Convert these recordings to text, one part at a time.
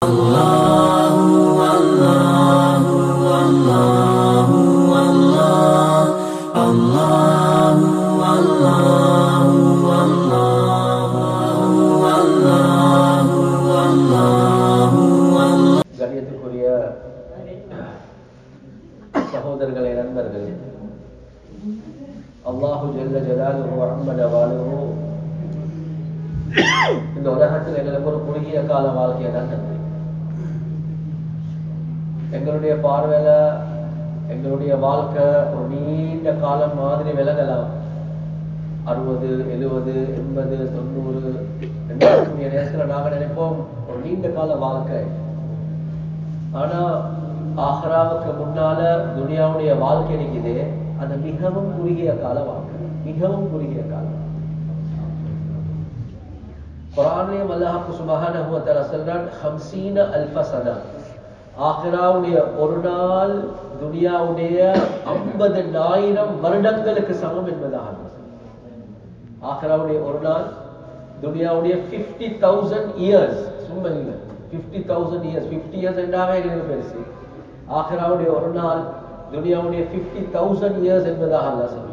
கணியத்துக்குரிய சகோதரர்களே நண்பர்களே அல்லாஹு ஜல்ல ஜலாலுஹு அஹ்மத வாலுஹு இந்த உலகத்தில் எங்களுக்கு ஒரு குறுகிய கால வாழ்க்கையை தான் தந்தது எங்களுடைய பார்வையில எங்களுடைய வாழ்க்கை ஒரு நீண்ட காலம் மாதிரி விலகலாம் அறுபது எழுபது எண்பது தொண்ணூறு ரெண்டாயிரத்துடைய நேரத்தில் நாங்கள் நினைப்போம் ஒரு நீண்ட கால வாழ்க்கை ஆனா ஆஹ்ராவுக்கு முன்னால துனியாவுடைய வாழ்க்கை இருக்குது அது மிகவும் குறுகிய கால வாழ்க்கை மிகவும் குறுகிய காலம் குரான்லயும் அல்லாஹு சுபஹானஹு வ தஆலா சொல்றான் 50 அல்ஃப சனா ஆஹிராவுடைய ஒரு நாள் துனியாவுடைய 50000 வருடங்களுக்கு சமம் என்பதாக ஆஹிராவுடைய ஒரு நாள் துனியாவுடைய 50000 இயர்ஸ் சும்மா இல்ல 50000 இயர்ஸ் 50 இயர்ஸ் என்றாவே எங்களுக்கு பெருசு ஆஹிராவுடைய ஒரு நாள் துனியாவுடைய 50000 இயர்ஸ் என்பதாக அல்லாஹ் சொல்றான்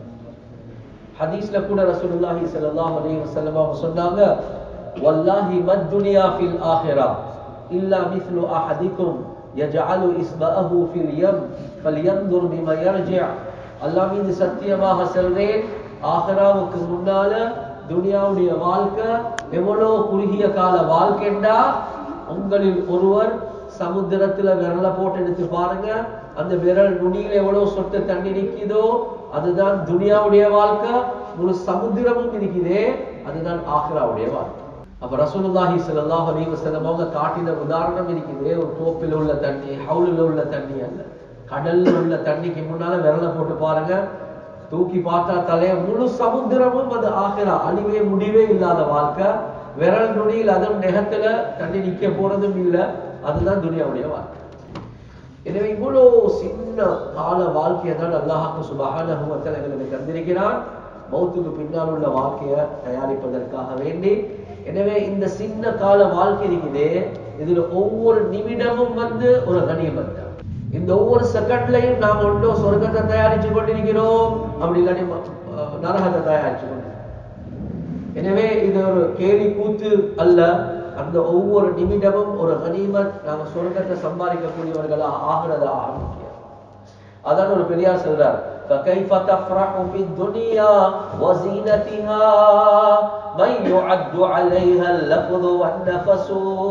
ஹதீஸ்ல கூட ரசூலுல்லாஹி ஸல்லல்லாஹு அலைஹி வஸல்லம் அவங்க சொன்னாங்க வல்லாஹி மத் துனியா ஃபில் ஆஹிரா இல்லா மிஸ்லு அஹதிக்கும் யஜஅலு இஸ்பஅஹு ஃபில் யம் ஃபல்யன்துர் பிமா யர்ஜிஅ அல்லாஹ் மீது சத்தியமாக சொல்றேன் ஆஹிராவுக்கு முன்னால துனியாவுடைய வாழ்க்கை எவ்வளவு குறுகிய கால வாழ்க்கைண்டா உங்களில் ஒருவர் சமுத்திரத்துல விரல போட்டு எடுத்து பாருங்க அந்த விரல் நுனியில எவ்வளவு சொட்டு தண்ணி நிக்குதோ அதுதான் துனியாவுடைய வாழ்க்கை முழு சமுத்திரமும் இருக்குதே அதுதான் ஆக்ராவுடைய வாழ்க்கை அப்ப ரசூலுல்லாஹி ஸல்லல்லாஹு அலைஹி வஸல்லம் அவங்க காட்டின உதாரணம் இருக்குது ஒரு தோப்பில் உள்ள தண்ணி ஹவுலில் உள்ள தண்ணி அல்ல கடல்ல உள்ள தண்ணிக்கு முன்னால விரல போட்டு பாருங்க தூக்கி பார்த்தா தலைய முழு சமுத்திரமும் அது ஆகிறா அழிவே முடிவே இல்லாத வாழ்க்கை விரல் நுனியில் அதுவும் நெகத்துல தண்ணி நிக்க போறதும் இல்ல அதுதான் துனியாவுடைய வாழ்க்கை எனவே இவ்வளோ சின்ன கால வாழ்க்கையை தான் அல்லாஹாக்கு சுபஹானஹு வ தஆலா எங்களுக்கு தந்திருக்கிறான் மௌத்துக்கு பின்னால் உள்ள வாழ்க்கையை தயாரிப்பதற்காக வேண்டி எனவே இந்த சின்ன கால வாழ்க்கை இருக்குது இதுல ஒவ்வொரு நிமிடமும் வந்து ஒரு கனிமத் தான் இந்த ஒவ்வொரு செகண்ட்லையும் நாம் ஒன்றும் சொர்க்கத்தை தயாரிச்சு கொண்டிருக்கிறோம் அப்படி இல்லாட்டி அஹ், நரகத்தை தயாரிச்சு கொண்டிருக்கிறோம் எனவே இது ஒரு கேலி கூத்து அல்ல அந்த ஒவ்வொரு நிமிடமும் ஒரு கனிமத் நாங்க சொர்க்கத்தை சம்பாதிக்கக்கூடியவர்களா ஆகிறது ஆரம்பிக்கிறோம் அதான் ஒரு பெரியார் சொல்றார் فكيف تفرح في الدنيا وزينتها من يعد عليها اللفظ والنفس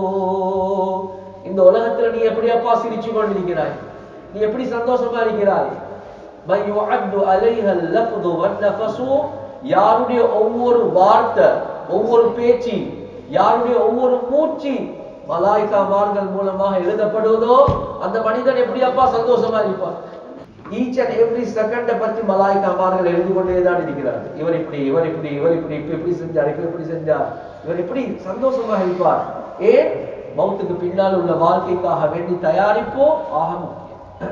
இந்த உலகத்துல நீ எப்படி அப்பா சிரிச்சு கொண்டிருக்கிறாய் நீ எப்படி சந்தோஷமா இருக்கிறாய் من يعد عليها اللفظ والنفس யாருடைய ஒவ்வொரு வார்த்தை ஒவ்வொரு பேச்சு யாருடைய ஒவ்வொரு மூச்சு மலாய்க்காமார்கள் மூலமாக எழுதப்படுவதோ அந்த மனிதன் எப்படி அப்பா சந்தோஷமா இருப்பார் ஈச் அண்ட் எவ்ரி செகண்ட பத்தி மலாய்க்காமார்கள் எழுதி கொண்டே தான் இருக்கிறார் இவர் இப்படி இவர் இப்படி இவர் இப்படி இப்ப இப்படி செஞ்சார் இப்ப இப்படி செஞ்சார் இவர் எப்படி சந்தோஷமாக இருப்பார் ஏன் மௌத்துக்கு பின்னால் உள்ள வாழ்க்கைக்காக வேண்டி தயாரிப்போ ஆக முக்கியம்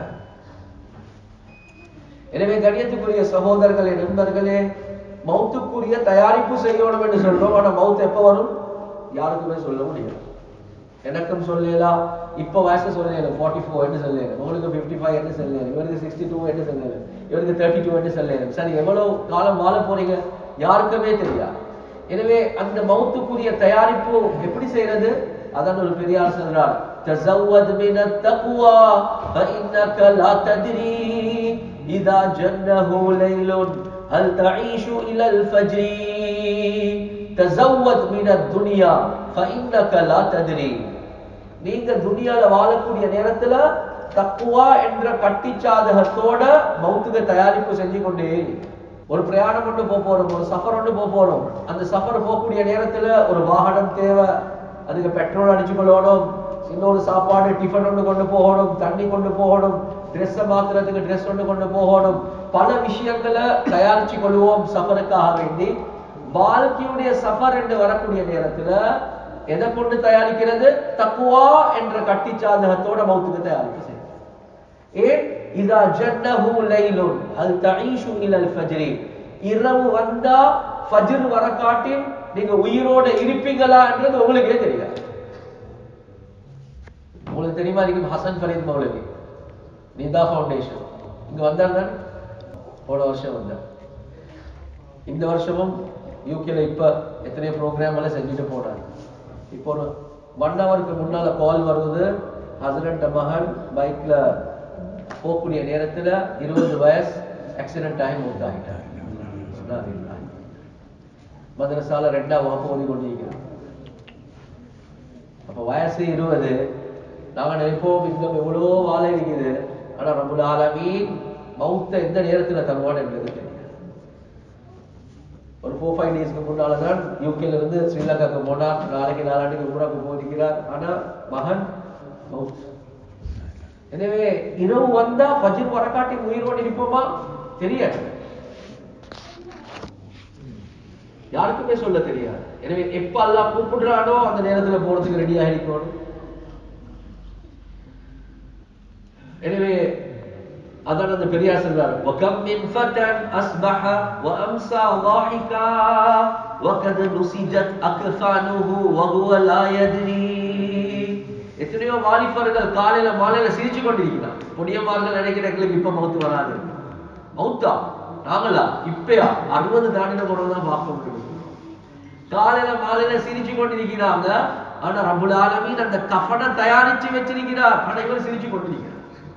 எனவே கணியத்துக்குரிய சகோதரர்களே நண்பர்களே மௌத்துக்குரிய தயாரிப்பு செய்யணும் என்று சொல்றோம் ஆனா மௌத் எப்ப வரும் யாருக்குமே சொல்ல முடியாது எனக்கும் சொல்லலாம் இப்ப வயசு சொல்லல ஃபார்ட்டி ஃபோர் என்று சொல்லல உங்களுக்கு ஃபிஃப்டி ஃபைவ் என்று சொல்லல இவருக்கு சிக்ஸ்டி டூ என்று சொல்லல இவருக்கு தேர்ட்டி டூ என்று சொல்லல சரி எவ்வளவு காலம் வாழ போறீங்க யாருக்குமே தெரியாது எனவே அந்த மௌத்துக்குரிய தயாரிப்பு எப்படி செய்யறது அதான் ஒரு பெரியார் சொல்றார் تزود من التقوى فإنك لا تدري إذا جنه ليل هل تعيش إلى الفجر تزود من الدنيا فإنك لا تدري நீங்க துனியால வாழக்கூடிய நேரத்துல தக்குவா என்ற கட்டிச்சாதகத்தோட மௌத்துக்கு தயாரிப்பு செஞ்சு கொண்டே இரு. ஒரு பிரயாணம் கொண்டு போக போறோம் ஒரு சஃபர் கொண்டு போக போறோம் அந்த சஃபர் போகக்கூடிய நேரத்துல ஒரு வாகனம் தேவை அதுக்கு பெட்ரோல் அடிச்சு கொள்ளணும் இன்னொரு சாப்பாடு டிஃபன் ஒன்று கொண்டு போகணும் தண்ணி கொண்டு போகணும் ட்ரெஸ்ஸை மாத்துறதுக்கு ட்ரெஸ் ஒன்று கொண்டு போகணும் பல விஷயங்களை தயாரிச்சு கொள்வோம் சஃபருக்காக வேண்டி வாழ்க்கையுடைய சஃபர் என்று வரக்கூடிய நேரத்துல எதை கொண்டு தயாரிக்கிறது தக்குவா என்ற கட்டிச்சாதகத்தோட மௌத்துக்கு தயாரிப்பு செய்யும் ஏன் இதா ஜன்னஹு லைலுன் ஹல் தஈஷு இலல் ஃபஜ்ரி இரவு வந்தா ஃபஜ்ர் வர காட்டின் நீங்க உயிரோட இருப்பீங்களா என்றது உங்களுக்கே தெரியாது உங்களுக்கு தெரியுமா இருக்கும் ஹசன் ஃபரீத் மௌலவி நிதா ஃபவுண்டேஷன் இங்க வந்தார் தானே போன வருஷம் வந்தார் இந்த வருஷமும் யூகேல இப்ப எத்தனையோ ப்ரோக்ராம் எல்லாம் செஞ்சுட்டு போனார் இப்போ ஒரு ஒன் ஹவருக்கு முன்னால கால் வருது ஹசரண்ட் மகன் பைக்ல போகக்கூடிய நேரத்துல இருபது வயசு ஆக்சிடென்ட் ஆகி மூத்தாகிட்டார் மதரசால ரெண்டாம் வகுப்பு ஓதி கொண்டிருக்கிறார் அப்ப வயசு இருபது நாங்க நினைப்போம் இன்னும் எவ்வளவோ வாழை இருக்குது ஆனா ரபுல் ஆலமீன் மௌத்த எந்த நேரத்துல தருவான் என்பது தெரியாது ஒரு ஃபோர் ஃபைவ் டேஸ்க்கு முன்னால தான் யூகேல இருந்து ஸ்ரீலங்காக்கு போனார் நாளைக்கு நாளாண்டுக்கு ஊராக்கு போயிருக்கிறார் ஆனா மகன் மவுத் எனவே இரவு வந்தா ஃபஜ்ர் வரக்காட்டி உயிரோடு இருப்போமா தெரியாது யாருக்குமே சொல்ல தெரியாது எனவே எப்ப அல்லாஹ் கூப்பிடுறானோ அந்த நேரத்துல போறதுக்கு ரெடியாக இருக்கணும் எனவே அதான் அந்த பெரியார் சொல்றார் وَكَمْ مِنْ فَتًى أَصْبَحَ وَأَمْسَى ضَاحِكًا وَقَدْ نُسِجَتْ أَكْفَانُهُ وَهُوَ لَا يَدْرِي எத்தனையோ வாலிபர்கள் காலையில மாலையில சிரிச்சு கொண்டிருக்கிறார் பொடியமார்கள் நினைக்கிற எங்களுக்கு இப்ப மௌத்து வராது மௌத்தா நாங்களா இப்பயா அறுபது தாண்டின தான் பார்க்க முடியும் காலையில மாலையில சிரிச்சு கொண்டிருக்கிறாங்க ஆனா ரபுல் ஆலமீன் அந்த கஃபனை தயாரிச்சு வச்சிருக்கிறார் ஆனா இவர் சிரிச்சு கொண்டிருக்கிறார்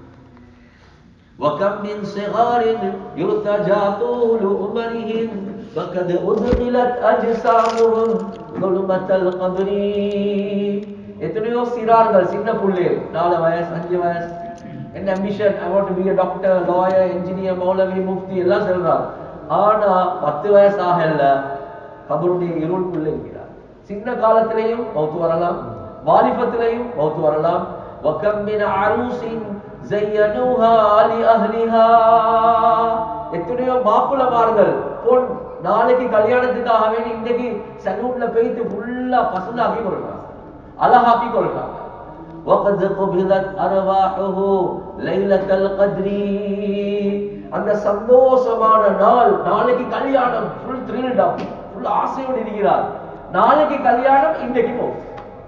وكم من صغار يرتجى طول عمرهم وقد أدخلت أجسامهم ظلمة القبر எத்தனையோ சிறார்கள் சின்ன புள்ளைகள் நாலு வயசு அஞ்சு வயசு என்ன mission I want to be a doctor lawyer engineer மௌலவி முஃப்தி எல்லாம் சொல்றாங்க ஆனா பத்து வயசு ஆகல கபருடைய இருளுக்குள்ள இருக்கிறார் சின்ன காலத்திலேயும் மௌத்து வரலாம் வாலிபத்திலேயும் மௌத்து வரலாம் وكم من عروس زينوها لأهلها எத்தனையோ மாப்பிளமார்கள் பொன் நாளைக்கு கல்யாணத்துக்காக வேண்டி இன்னைக்கு சலூன்ல போயிட்டு ஃபுல்லா பசந்தாக்கி கொள்றாங்க அழகாக்கி கொள்றாங்க وقد قبلت أرواحه ليلة القدر அந்த சந்தோஷமான நாள் நாளைக்கு கல்யாணம் ஃபுல் த்ரில்டா ஃபுல் ஆசையோடு இருக்கிறார் நாளைக்கு கல்யாணம் இன்னைக்கு போகும்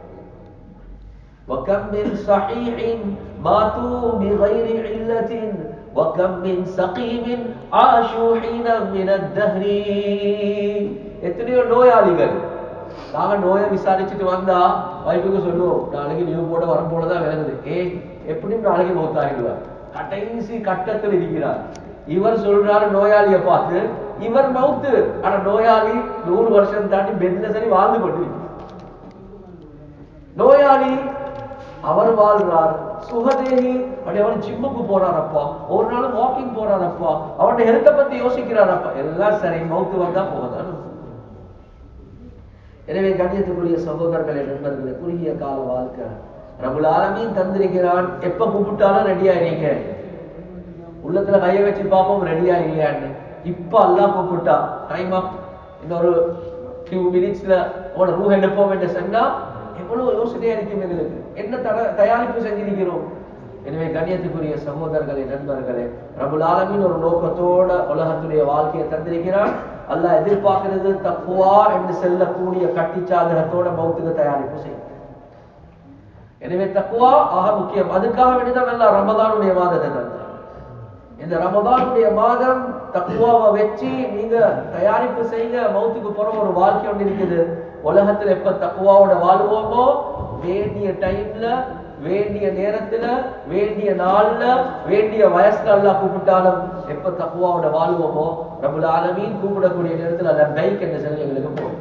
وكم من صحيح ماتوا بغير علة وكم من سقيم عاشوا حينا من الدهر எத்தனையோ நோயாளிகள் நாங்க நோயை விசாரிச்சுட்டு வந்தா வைஃபுக்கு சொல்லுவோம் நாளைக்கு லீவ் போட வரும் போலதான் விளங்குது ஏ எப்படியும் நாளைக்கு மௌத்தாகிடுவார் கடைசி கட்டத்தில் இருக்கிறார் இவர் சொல்றாரு நோயாளியை பார்த்து இவர் மவுத்து ஆனா நோயாளி நூறு வருஷம் தாண்டி பெட்ல சரி வாழ்ந்து கொண்டிருக்கிறார் நோயாளி அவர் வாழ்றார் சுகதேகி அப்படி அவர் ஜிம்முக்கு போறாரப்பா ஒரு நாள் வாக்கிங் போறாரப்பா அவருடைய ஹெல்த்தை பத்தி யோசிக்கிறாரப்பா எல்லாம் சரி மவுத்து வந்தா போகுதான் எனவே கண்ணியத்துக்குரிய சகோதரர்களே நண்பர்களே குறுகிய கால வாழ்க்கை ரபுல் ஆலமீன் தந்திருக்கிறான் எப்ப கூப்பிட்டாலும் ரெடியா இருங்க உள்ளத்துல கைய வச்சு பார்ப்போம் ரெடியா இல்லையான்னு இப்ப அல்லாஹ் கூப்பிட்டா டைம் அப் இன்னொரு ஃபியூ மினிட்ஸ்ல உன ரூஹ எடுப்போம் என்று சொன்னா எவ்வளவு யோசனையா இருக்கும் எங்களுக்கு என்ன தர தயாரிப்பு செஞ்சிருக்கிறோம் எனவே கண்ணியத்துக்குரிய சகோதரர்களே நண்பர்களே ரபுல் ஆலமீன் ஒரு நோக்கத்தோட உலகத்துடைய வாழ்க்கையை தந்திருக்கிறான் அல்லாஹ் எதிர்பார்க்கிறது தக்குவா என்று செல்லக்கூடிய கட்டிச்சாதகத்தோட மௌத்துக்கு தயாரிப்பு செய்யும் எனவே தக்குவா ஆக முக்கியம் அதுக்காக வேண்டிதான் நல்லா ரமதானுடைய மாதத்தை தந்தார் இந்த ரமதானுடைய மாதம் தக்குவாவை வச்சு நீங்க தயாரிப்பு செய்யுங்க மௌத்துக்கு போற ஒரு வாழ்க்கை ஒன்று இருக்குது உலகத்துல எப்ப தக்குவாவோட வாழ்வோமோ வேண்டிய டைம்ல வேண்டிய நேரத்துல வேண்டிய நாள்ல வேண்டிய வயசுல எல்லாம் கூப்பிட்டாலும் எப்ப தக்குவாவோட வாழ்வோமோ ரபுல் ஆலமீன் கூப்பிடக்கூடிய நேரத்துல அந்த பைக் என்ற சொல்லி எங்களுக்கு போகும்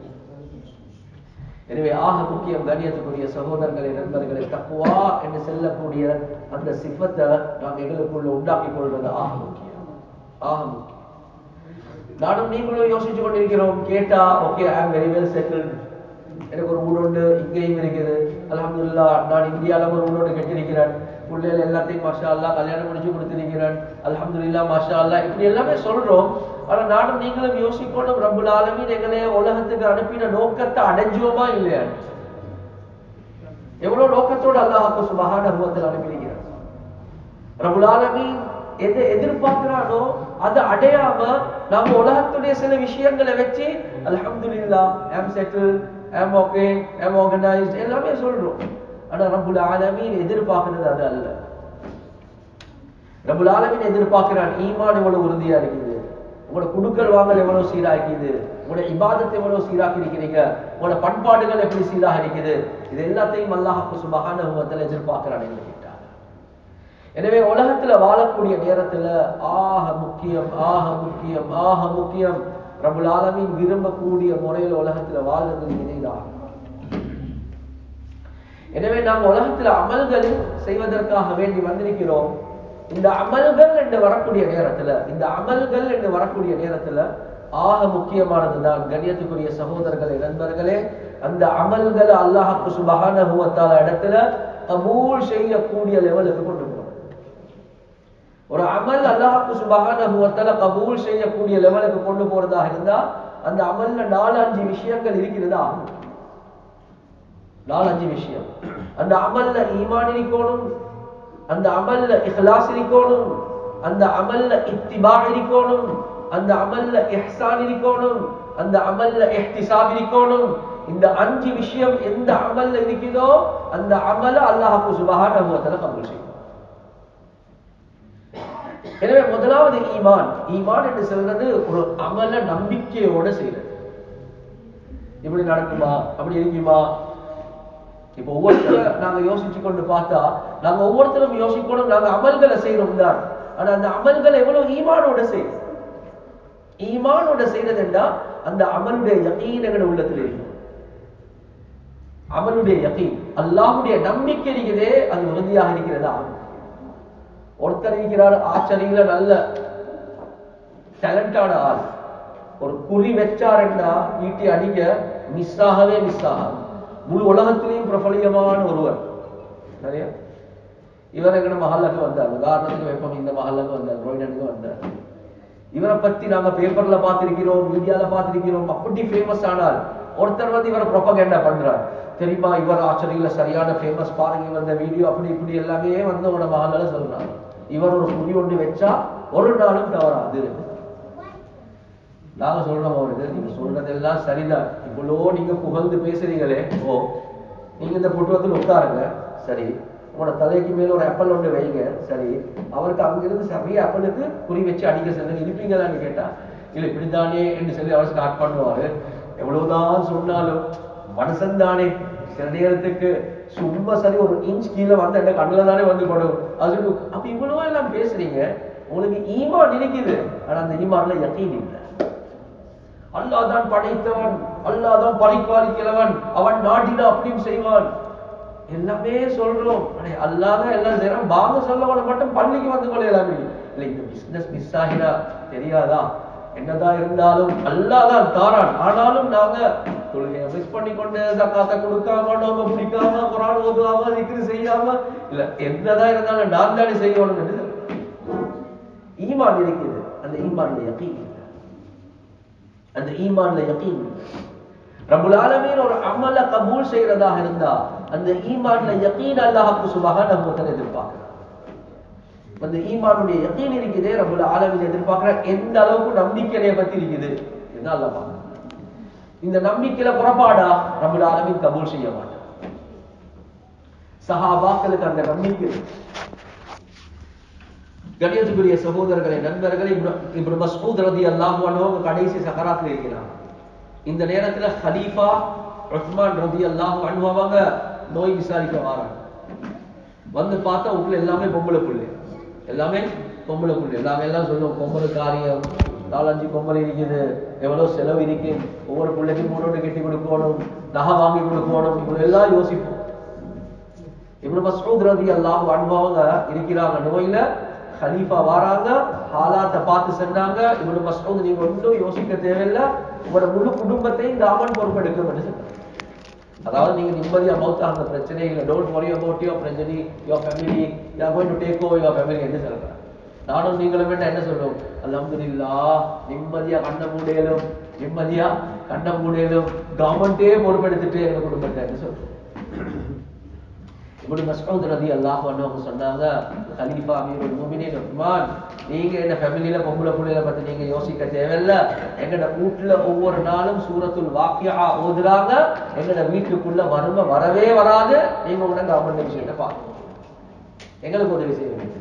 எனவே ஆக முக்கியம் கண்ணியத்துக்குரிய சகோதரர்களை நண்பர்களை தக்குவா என்று செல்லக்கூடிய அந்த சிப்பத்தை நாம் எங்களுக்குள்ள உண்டாக்கி கொள்வது ஆக முக்கியம் ஆக முக்கியம் நானும் நீங்களும் யோசிச்சு கொண்டிருக்கிறோம் கேட்டா okay I very well settled எனக்கு ஒரு வீடு உண்டு இங்கேயும் இருக்குது அல்ஹம்துலில்லாஹ் நான் இந்தியால ஒரு வீடு ஒன்று கட்டியிருக்கிறேன் பிள்ளைகள் எல்லாத்தையும் மாஷா அல்லா கல்யாணம் முடிச்சு கொடுத்திருக்கிறேன் அல்ஹம்துலில்லாஹ் மாஷா அல்லா இப்படி எல்லாமே சொல்றோம் ஆனா நானும் நீங்களும் யோசிக்கணும் ரப்புல் ஆலமீன் எங்களை உலகத்துக்கு அனுப்பின நோக்கத்தை அடைஞ்சோமா இல்லையா எவ்வளவு நோக்கத்தோடு அல்லாஹ் சுபஹானஹு வ தஆலா அனுப்பியிருக்கிறார் ரப்புல் ஆலமீன் எதை எதிர்பார்க்கிறானோ அதை அடையாம நாம உலகத்துடைய சில விஷயங்களை வச்சு அல்ஹம்துலில்லாஹ் I'm settled I'm okay I'm organised எல்லாமே சொல்றோம் ஆனா ரப்புல் ஆலமீன் எதிர்பார்க்கிறது அது அல்ல ரப்புல் ஆலமீன் எதிர்பார்க்கிறான் ஈமான் எவ்வளவு உறுதியா இருக்குது உங்களோட குடுக்கல் வாங்கல் எவ்வளவு சீரா இருக்குது உங்களோட இபாதத்தை எவ்வளவு சீராக்கி இருக்கிறீங்க உங்களோட பண்பாடுகள் எப்படி சீராக இருக்குது இது எல்லாத்தையும் அல்லாஹ் சுபஹானஹு எதிர்பார்க்கிறான் என்று கேட்டார் எனவே உலகத்துல வாழக்கூடிய நேரத்துல ஆக முக்கியம் ஆக முக்கியம் ஆக முக்கியம் ரபுல் ஆலமீன் விரும்பக்கூடிய முறையில் உலகத்துல வாழ்றது இதுதான் எனவே நாம் உலகத்துல அமல்கள் செய்வதற்காக வேண்டி வந்திருக்கிறோம் இந்த அமல்கள் என்று வரக்கூடிய நேரத்துல இந்த அமல்கள் என்று வரக்கூடிய நேரத்துல ஆக முக்கியமானதுதான் கண்ணியத்துக்குரிய சகோதரர்களே நண்பர்களே அந்த அமல்களை அல்லாஹுக்கு சுபஹானஹு வ தஆலா இடத்துல கபூல் செய்யக்கூடிய லெவலுக்கு கொண்டு போகணும் ஒரு அமல் அல்லாஹுக்கு சுபஹானஹு வ தஆலா கபூல் செய்யக்கூடிய லெவலுக்கு கொண்டு போறதாக இருந்தா அந்த அமல்ல நாலு அஞ்சு விஷயங்கள் இருக்கிறதா நாலு அஞ்சு விஷயம் அந்த அமல்ல ஈமான் இருக்கணும் அந்த அமல்ல இஹ்லாஸ் இருக்கணும் அந்த அமல்ல இத்திபா இருக்கணும் அந்த அமல்ல இஹ்சான் இருக்கணும் அந்த அமல்ல இஹ்திசாப் இருக்கணும் இந்த அஞ்சு விஷயம் எந்த அமல்ல இருக்குதோ அந்த அமல அல்லாஹ் சுபஹானஹு வ தஆலா கபூல் செய்யும் எனவே முதலாவது ஈமான் ஈமான் என்று சொல்றது ஒரு அமல நம்பிக்கையோட செய்யறது இப்படி நடக்குமா அப்படி இருக்குமா இப்ப ஒவ்வொருத்தரும் நாங்க யோசிச்சு கொண்டு பார்த்தா நாங்க ஒவ்வொருத்தரும் யோசிக்கணும் நாங்க அமல்களை செய்யறோம் தான் ஆனா அந்த அமல்களை எவ்வளவு ஈமானோட செய்யணும் ஈமானோட செய்யறதுண்டா அந்த அமலுடைய யகீன் எங்கட உள்ளத்துல இருக்கும் அமலுடைய யகீன் அல்லாஹ்வுடைய நம்பிக்கை இருக்குதே அது உறுதியாக இருக்கிறதா ஒருத்தர் இருக்கிறார் ஆச்சரியில நல்ல டேலண்டான ஆள் ஒரு குறி வச்சாருன்னா ஈட்டி அடிக்க மிஸ் ஆகவே மிஸ் ஆகாது முழு உலகத்திலையும் பிரபலியமான ஒருவர் சரியா இவர் எங்கட மஹல்லுக்கு வந்தார் உதாரணத்துக்கு வெப்பம் இந்த மஹல்லுக்கு வந்தார் ரோயினனுக்கு வந்தார் இவரை பத்தி நாங்க பேப்பர்ல பார்த்திருக்கிறோம் மீடியால பார்த்திருக்கிறோம் அப்படி ஃபேமஸ் ஆனால் ஒருத்தர் வந்து இவரை ப்ரொபகேண்டா பண்றார் தெரியுமா இவர் ஆச்சரியில சரியான ஃபேமஸ் பாருங்க இவர் இந்த வீடியோ அப்படி இப்படி எல்லாமே வந்து உங்களோட மகளால சொல்றாங்க இவர் ஒரு புடி ஒன்று வச்சா ஒரு நாளும் தவறாது நாங்க சொல்றோம் அவருக்கு நீங்க சொல்றதெல்லாம் சரிதான் இவ்வளோ நீங்க புகழ்ந்து பேசுறீங்களே ஓ நீங்க இந்த புட்டுவத்தில் உட்காருங்க சரி உங்களோட தலைக்கு மேல ஒரு அப்பல் ஒன்று வைங்க சரி அவருக்கு அங்கிருந்து சரியா அப்பலுக்கு குறி வச்சு அடிக்க சென்று இருப்பீங்களான்னு கேட்டா இல்ல இப்படித்தானே என்று சொல்லி அவர் ஸ்டார்ட் பண்ணுவாரு எவ்வளவுதான் சொன்னாலும் மனுஷன் தானே சில நேரத்துக்கு சும்மா சரி ஒரு இன்ச் கீழே வந்து என்ன கண்ணுல தானே வந்து படும் அது சொல்லி, அப்ப இவ்வளவு எல்லாம் பேசுறீங்க உங்களுக்கு ஈமான் இருக்குது ஆனா அந்த ஈமான்ல யக்கீன் இல்லை அல்லாஹ் தான் படைத்தவன் அல்லாஹ் தான் பரிபாலிக்கிறவன் அவன் நாடினா அப்படியும் செய்வான் எல்லாமே சொல்றோம் அடே அல்லாஹ் தான் எல்லாம் செய்யறான் பாங்க சொல்லவன மட்டும் பள்ளிக்கு வந்து கொள்ள எல்லாமே இல்லை இந்த பிசினஸ் மிஸ் ஆகினா தெரியாதா என்னதான் இருந்தாலும் அல்லாஹ் தான் தாரான் ஆனாலும் நாங்க தொழுகையை மிஸ் பண்ணி கொண்டு ஜக்காத்தை கொடுக்காம நோம்ப பிடிக்காம குரான் ஓதுவாம திக்ரு செய்யாம இல்ல என்னதான் இருந்தாலும் நான் தானே செய்யணும் ஈமான் இருக்குது அந்த ஈமான்ல யகீன் இல்லை. அந்த ஈமான்ல யகீன் இல்லை. ரப்புல் ஆலமீன் ஒரு அமல கபூல் செய்யறதாக இருந்தா அந்த ஈமான்ல யகீன் அல்லாஹ்வுக்கு சுபஹானஹு வ தஆலா எதிர்பார்க்கிறார் அந்த ஈமானுடைய யகீன் இருக்குதே ரப்புல் ஆலமீன் எதிர்பார்க்கிறார் எந்த அளவுக்கு நம்பிக்கையை பத்தி இருக்குது இதுதான் அல்லாஹ் பார்க்கிறார் இந்த நம்பிக்கையில புறப்பாடா ரப்புல் ஆலமீன் கபூல் செய்ய மாட்டார் சஹாபாக்களுக்கு அந்த நம்பிக்கை இருக்கு. கணியத்துக்குரிய சகோதரர்களை நண்பர்களை இப்னு மஸ்ஊத் ரலியல்லாஹு அன்ஹு கடைசி சக்கராத்துல இருக்கிறாங்க இந்த நேரத்துல ஹலீஃபா உஸ்மான் ரலியல்லாஹு அன்ஹு அவங்க நோய் விசாரிக்க வராங்க வந்து பார்த்தா வீட்டுல எல்லாமே பொம்பளை புள்ளை எல்லாமே பொம்பளை புள்ளை எல்லாமே எல்லாம் சொல்லுவோம் பொம்பளை காரியம் நாலஞ்சு பொம்பளை இருக்குது எவ்வளவு செலவு இருக்கு ஒவ்வொரு பிள்ளைக்கும் மூணு கட்டி கொடுக்கணும் நகை வாங்கி கொடுக்கணும் இவ்வளவு எல்லாம் யோசிப்போம் இப்னு மஸ்ஊத் ரலியல்லாஹு அன்ஹு அவங்க இருக்கிறாங்க நோயில ஹலீஃபா வராங்க ஹாலாத்தை பார்த்து சொன்னாங்க இப்னு மஸ்ஊத் நீங்க ஒன்றும் யோசிக்க தேவையில்லை உங்களோட முழு குடும்பத்தை இந்த ஆமன் பொறுப்பெடுக்க சொன்னாங்க அதாவது நீங்க நிம்மதியா மௌத்தா அந்த பிரச்சனை இல்லை டோன்ட் worry about your பிரச்சனை your family you are going to take over your family என்று சொல்றாங்க நானும் நீங்களும் வேண்டாம் என்ன சொல்லுவோம் அல்ஹம்துலில்லாஹ் நிம்மதியா கண்ண மூடையிலும் நிம்மதியா கண்ண மூடையிலும் கவர்மெண்டே பொறுப்பெடுத்துட்டு எங்க குடும்பத்தை என்று சொல்றோம் இப்படி மஸ்ஊத் ரதி அல்லாஹ் அவங்க சொன்னாங்க கலீஃபா அமீருல் முஃமினீன் உஸ்மான் நீங்க என்ன ஃபேமிலியில பொம்பளை புள்ளையில பத்தி நீங்க யோசிக்க தேவையில்ல எங்கட வீட்டுல ஒவ்வொரு நாளும் சூரத்துல் வாக்கியா ஓதுறாங்க எங்கட வீட்டுக்குள்ள வறுமை வரவே வராது நீங்க உடனே அமர்ந்த விஷயத்தை பாருங்க எங்களுக்கு உதவி செய்ய வேண்டியது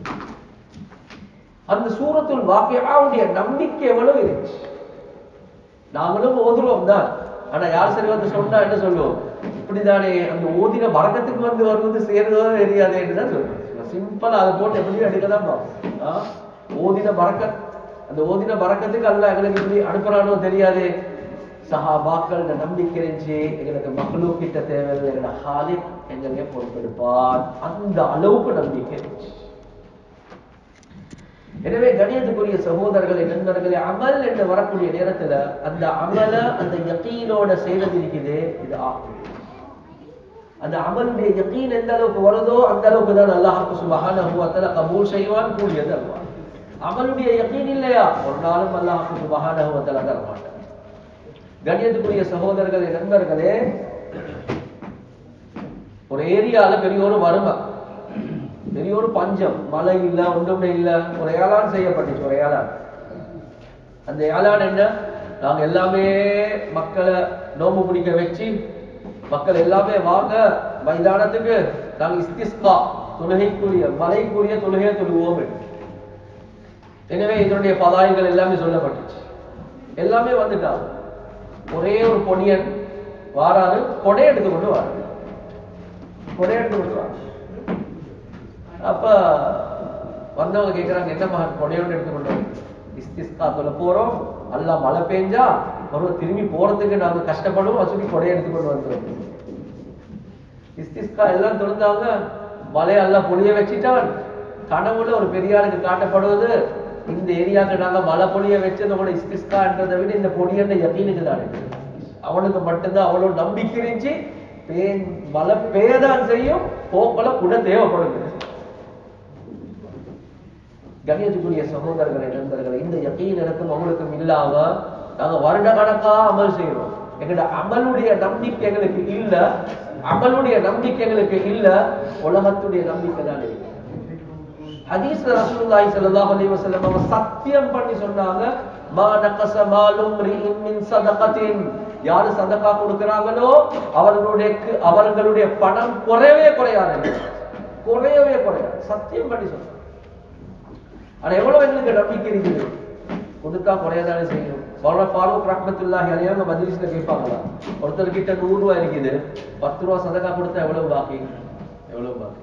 அந்த சூரத்துல் வாக்கியாவுடைய நம்பிக்கை எவ்வளவு இருந்துச்சு நாங்களும் ஓதுறோம் தான் ஆனா யார் சரி வந்து சொன்னா என்ன சொல்லுவோம் இப்படிதானே அந்த ஓதின வரக்கத்துக்கு வந்து வருவது சேர்றதோ தெரியாது தான் சொல்லுவோம் சிம்பிளா அதை போட்டு எப்படியும் எடுக்கதான் பார்ப்போம் ஆ? ஓதின பறக்கத் அந்த ஓதின பறக்கத்துக்கு அல்ல எங்களுக்கு இப்படி அனுப்புறானோ தெரியாது சஹாபாக்கள் நம்பிக்கை இருந்துச்சு எங்களுக்கு மகளூ கிட்ட தேவையில்லை எங்களோட ஹாலிக் எங்களையே பொறுப்பெடுப்பான் அந்த அளவுக்கு நம்பிக்கை இருந்துச்சு எனவே கணியத்துக்குரிய சகோதரர்களை நண்பர்களே அமல் என்று வரக்கூடிய நேரத்துல அந்த அமல அந்த யக்கீனோட செய்வது இருக்குது இது ஆகும் அந்த அமலுடைய யக்கீன் எந்த அளவுக்கு வருதோ அந்த அளவுக்கு தான் அல்லாஹ் சுபஹானஹு வ தஆலா கபூல் செய்வான் கூடியது அல்வான் அமலுடைய யக்கீன் இல்லையா ஒரு நாளும் அல்லாஹ் சுபஹானஹு வ தஆலா தர மாட்டான் கண்ணியத்துக்குரிய சகோதரர்களே நண்பர்களே ஒரு ஏரியால பெரிய ஒரு வறுமை பெரிய ஒரு பஞ்சம் மழை இல்ல ஒன்றுமே இல்ல ஒரு ஏலான் செய்யப்பட்டுச்சு ஒரு ஏலான் அந்த ஏலான் என்ன நாங்க எல்லாமே மக்களை நோம்பு பிடிக்க வச்சு மக்கள் எல்லாமே வாங்க மைதானத்துக்கு நாங்க இஸ்திஸ்கா தொழுகைக்குரிய மலைக்குரிய தொழுகையை தொழுவோம் என்று. எனவே இதனுடைய பதாய்கள் எல்லாமே சொல்லப்பட்டுச்சு எல்லாமே வந்துட்டாங்க ஒரே ஒரு பொடியன் வாராரு கொடை எடுத்து கொண்டு வாரு கொடை எடுத்து கொண்டு வாரு அப்ப வந்தவங்க கேக்குறாங்க என்ன மகன் கொடையோடு எடுத்துக்கொண்டோம் இஸ்திஸ்கா சொல்ல போறோம் அல்லாஹ் மழை பெஞ்சா ஒரு திரும்பி போறதுக்கு நாங்க கஷ்டப்படுவோம் அது சொல்லி கொடையை எடுத்துக்கொண்டு வந்துடும் இஸ்திஸ்கா எல்லாம் தொழுந்தாங்க மழையை எல்லாம் பொழிய வச்சிட்டான் கனவுல ஒரு பெரியாருக்கு காட்டப்படுவது இந்த ஏரியாவுக்கு நாங்க மழை பொழிய வச்சது உங்களோட இஸ்திஸ்கான்றதை விட இந்த பொடியன்ற யக்கீனுக்கு தான் அவனுக்கு மட்டும்தான் அவ்வளவு நம்பிக்கை இருந்துச்சு பே- மழை பெய்யதான் செய்யும் போக்கல கூட தேவைப்படுது கணியத்துக்குரிய சகோதரர்களை நண்பர்களை இந்த யக்கீன் எனக்கும் அவங்களுக்கும் இல்லாம நாங்க வருட கணக்கா அமல் செய்யறோம் எங்களோட அமலுடைய நம்பிக்கை எங்களுக்கு இல்ல அமலுடைய நம்பிக்கை எங்களுக்கு இல்ல உலகத்துடைய நம்பிக்கை தான் இருக்கு ஹதீஸ்ல ரசூலுல்லாஹி ஸல்லல்லாஹு அலைஹி வஸல்லம் அவங்க சத்தியம் பண்ணி சொன்னாங்க மா நகஸ மாலும் ரிஇன் மின் சதகத்தின் யாரு சதகா கொடுக்கறாங்களோ அவர்களுடைய அவர்களுடைய பணம் குறையவே குறையாது குறையவே குறையாது சத்தியம் பண்ணி சொன்னாங்க ஆனா எவ்வளவு எங்களுக்கு நம்பிக்கை இருக்குது கொடுத்தா குறையதானே செய்யும் மௌலா ஃபாரூக் ரஹ்மத்துல்லாஹி அலைஹி அவங்க மஜ்லிஸ்ல கேட்பாங்களா ஒருத்தர் கிட்ட நூறு ரூபாய் இருக்குது பத்து ரூபாய் சதகா கொடுத்தா எவ்வளவு பாக்கி எவ்வளவு பாக்கி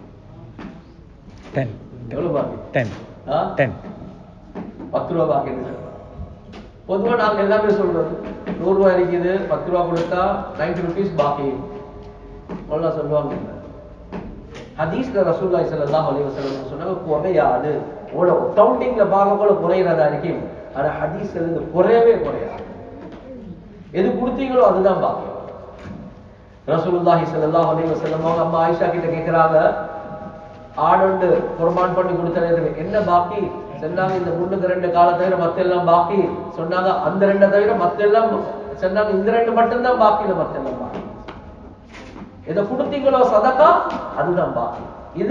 டென் எவ்வளவு பாக்கி டென் ஆ? டென் பத்து ரூபா பாக்கி பொதுவா நாங்க எல்லாமே சொல்றது நூறு ரூபாய் இருக்குது பத்து ரூபா கொடுத்தா நைன்டி ருபீஸ் பாக்கி மௌலா சொல்லுவாங்க ஹதீஸ்ல ரசூலுல்லாஹி ஸல்லல்லாஹு அலைஹி வஸல்லம் சொன்னாங்க குறையாது உங்களோட கவுண்டிங்ல பார்க்கக்குள்ள குறையிறதா இருக்கு ஆனா ஹதீஸ்ல இருந்து குறையவே குறையாது எது கொடுத்தீங்களோ அதுதான் பாக்கி ரசூலுல்லாஹி ஸல்லல்லாஹு அலைஹி வஸல்லம் அவங்க அம்மா ஆயிஷா கிட்ட கேக்குறாங்க ஆடொண்டு குர்பான் பண்ணி கொடுத்த நேரத்துல என்ன பாக்கி சொன்னாங்க இந்த முன்னுக்கு ரெண்டு காலை தவிர மத்த எல்லாம் பாக்கி சொன்னாங்க அந்த ரெண்டை தவிர மத்த எல்லாம் சொன்னாங்க இந்த ரெண்டு மட்டும்தான் பாக்கி இல்லை மத்த எல்லாம் பாக்கி எதை கொடுத்தீங்களோ சதக்கா அதுதான் பாக்கி இது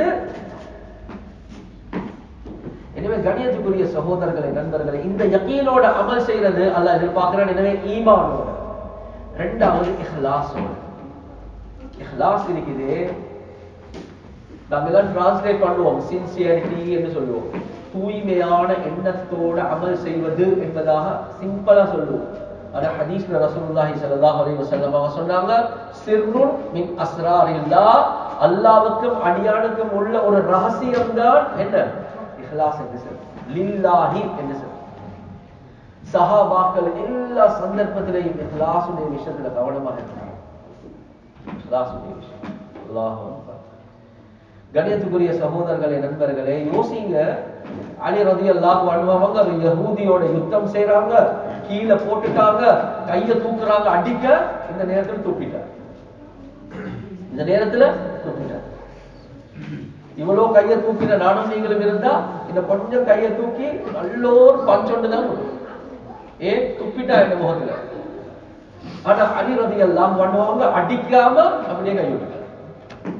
எனவே கணியத்துக்குரிய சகோதரர்களை நண்பர்களை இந்த யக்கீனோட அமல் செய்யறது அல்லாஹ் எதிர்பார்க்கிறான் எனவே ஈமானோட ரெண்டாவது இஹ்லாஸோட இஹ்லாஸ் இருக்குது நாங்க எல்லாம் டிரான்ஸ்லேட் பண்ணுவோம் சின்சியரிட்டி என்று சொல்லுவோம் தூய்மையான எண்ணத்தோட அமல் செய்வது என்பதாக சிம்பிளா சொல்லுவோம் ஆனா ஹதீஸ்ல ரசூலுல்லாஹி ஸல்லல்லாஹு அலைஹி வஸல்லம் அவங்க சொன்னாங்க சிர்ருன் மின் அஸ்ராரில்லாஹ் அல்லாஹ்வுக்கும் அடியானுக்கும் உள்ள ஒரு ரகசியம் தான் என்ன இஹ்லாஸ் என்று சொல்லு லில்லாஹி என்று சொல்லு சஹாபாக்கள் எல்லா சந்தர்ப்பத்திலையும் இஹ்லாஸுடைய விஷயத்துல கவனமாக இருந்தாங்க இஹ்லாஸுடைய விஷயம் அல்லாஹ் அக்பர் கணியத்துக்குரிய சகோதரர்களே நண்பர்களே யோசிங்க அலி ரதி அல்லாஹ் வாழ்வாங்க ஒரு யஹூதியோட யுத்தம் செய்றாங்க கீழே போட்டுட்டாங்க கைய தூக்குறாங்க அடிக்க இந்த நேரத்துல தூக்கிட்டார் இந்த நேரத்துல தூக்கிட்டார் இவ்வளவு கைய தூக்கின நானும் நீங்களும் இருந்தா இந்த கொஞ்சம் கைய தூக்கி நல்லோர் பஞ்சொண்டு தான் கொடுக்கும். ஏன் துப்பிட்டா இந்த முகத்துல ஆனா அலி ரதி எல்லாம் பண்ணுவாங்க அடிக்காம அப்படியே கை விட்டுட்டார்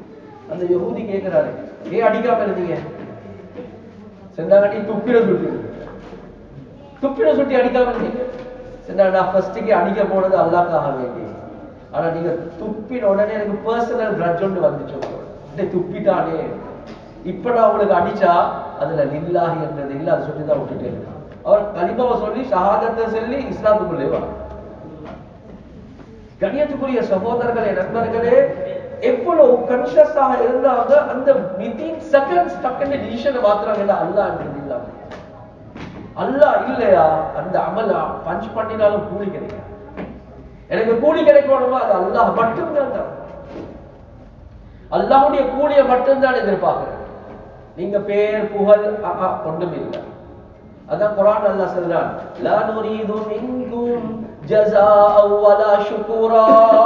அந்த யஹூதி கேட்கிறாரு ஏன் அடிக்காம இருந்தீங்க செந்தாங்கட்டி துப்பிட சுட்டி துப்பிட சுட்டி அடிக்காம இருந்தீங்க சரி நான் ஃபர்ஸ்ட்டுக்கு அடிக்க போனது அல்லாக்காக வேண்டி ஆனா நீங்க துப்பின உடனே எனக்கு பர்சனல் கிரட்ஜ் ஒன்று வந்துச்சு டே துப்பிட்டானே இப்ப நான் உங்களுக்கு அடிச்சா அதுல நில்லாஹி என்றது இல்ல அதை சொல்லி தான் விட்டுட்டேன் அவர் கலிமாவை சொல்லி ஷஹாதத்தை சொல்லி இஸ்லாத்துக்குள்ளே வா கணியத்துக்குரிய சகோதரர்களே நண்பர்களே எவ்வளவு கன்ஷியஸாக இருந்தாங்க அந்த வித்தின் செகண்ட்ஸ் டக்குன்னு டிசிஷனை மாத்துறாங்க அல்லாஹ் என்றது இல்லாம அல்லாஹ் இல்லையா அந்த அமலா பஞ்ச் பண்ணினாலும் கூலி கிடைக்கும் எனக்கு கூலி கிடைக்கணுமா அது அல்லாஹ் மட்டும்தான் தான் அல்லாஹ்வுடைய கூலியை மட்டும்தான் எதிர்பார்க்கிறேன் நீங்க பேர் புகழ் ஆஹா, ஒன்றும் இல்லை அதான் குர்ஆன் அல்லாஹ் சொல்றான் லா நுரீது மின்கும் ஜஸாஅ வலா ஷுகுரா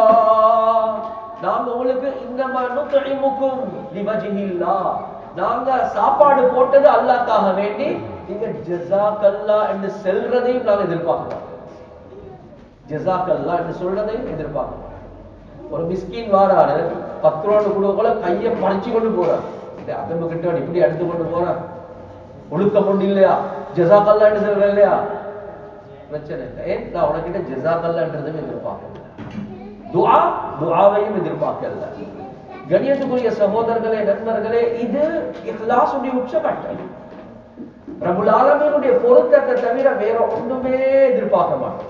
நாங்க உங்களுக்கு இன்னமா நுத்இமுக்கும் லிவஜ்ஹில்லாஹ் நாங்க சாப்பாடு போட்டது அல்லாஹ்க்காக வேண்டி நீங்க ஜஸாக்கல்லா என்று செல்றதையும் நாங்க எதிர்பார்க்கிறோம் ஜஸாக்கல்லா என்று சொல்றதையும் எதிர்பார்க்கிறோம் ஒரு மிஸ்கின் வாராரு பத்து ரூபா கொடுக்கல கையை பறிச்சு கொண்டு போறார் அதம்பு கிட்ட இப்படி எடுத்து கொண்டு போறார் ஒழுக்கம் கொண்டு இல்லையா ஜஸாக்கல்லான்னு சொல்றேன் இல்லையா பிரச்சனை இல்லை ஏன் நான் உனக்கிட்ட ஜஸாக்கல்லான்றதும் எதிர்பார்க்கல துஆ துஆவையும் எதிர்பார்க்கல கணியத்துக்குரிய சகோதரர்களே நண்பர்களே இது இஹ்லாசுடைய உச்சகட்டம் பிரபுல் ஆலமீனுடைய பொருத்தத்தை தவிர வேற ஒண்ணுமே எதிர்பார்க்க மாட்டோம்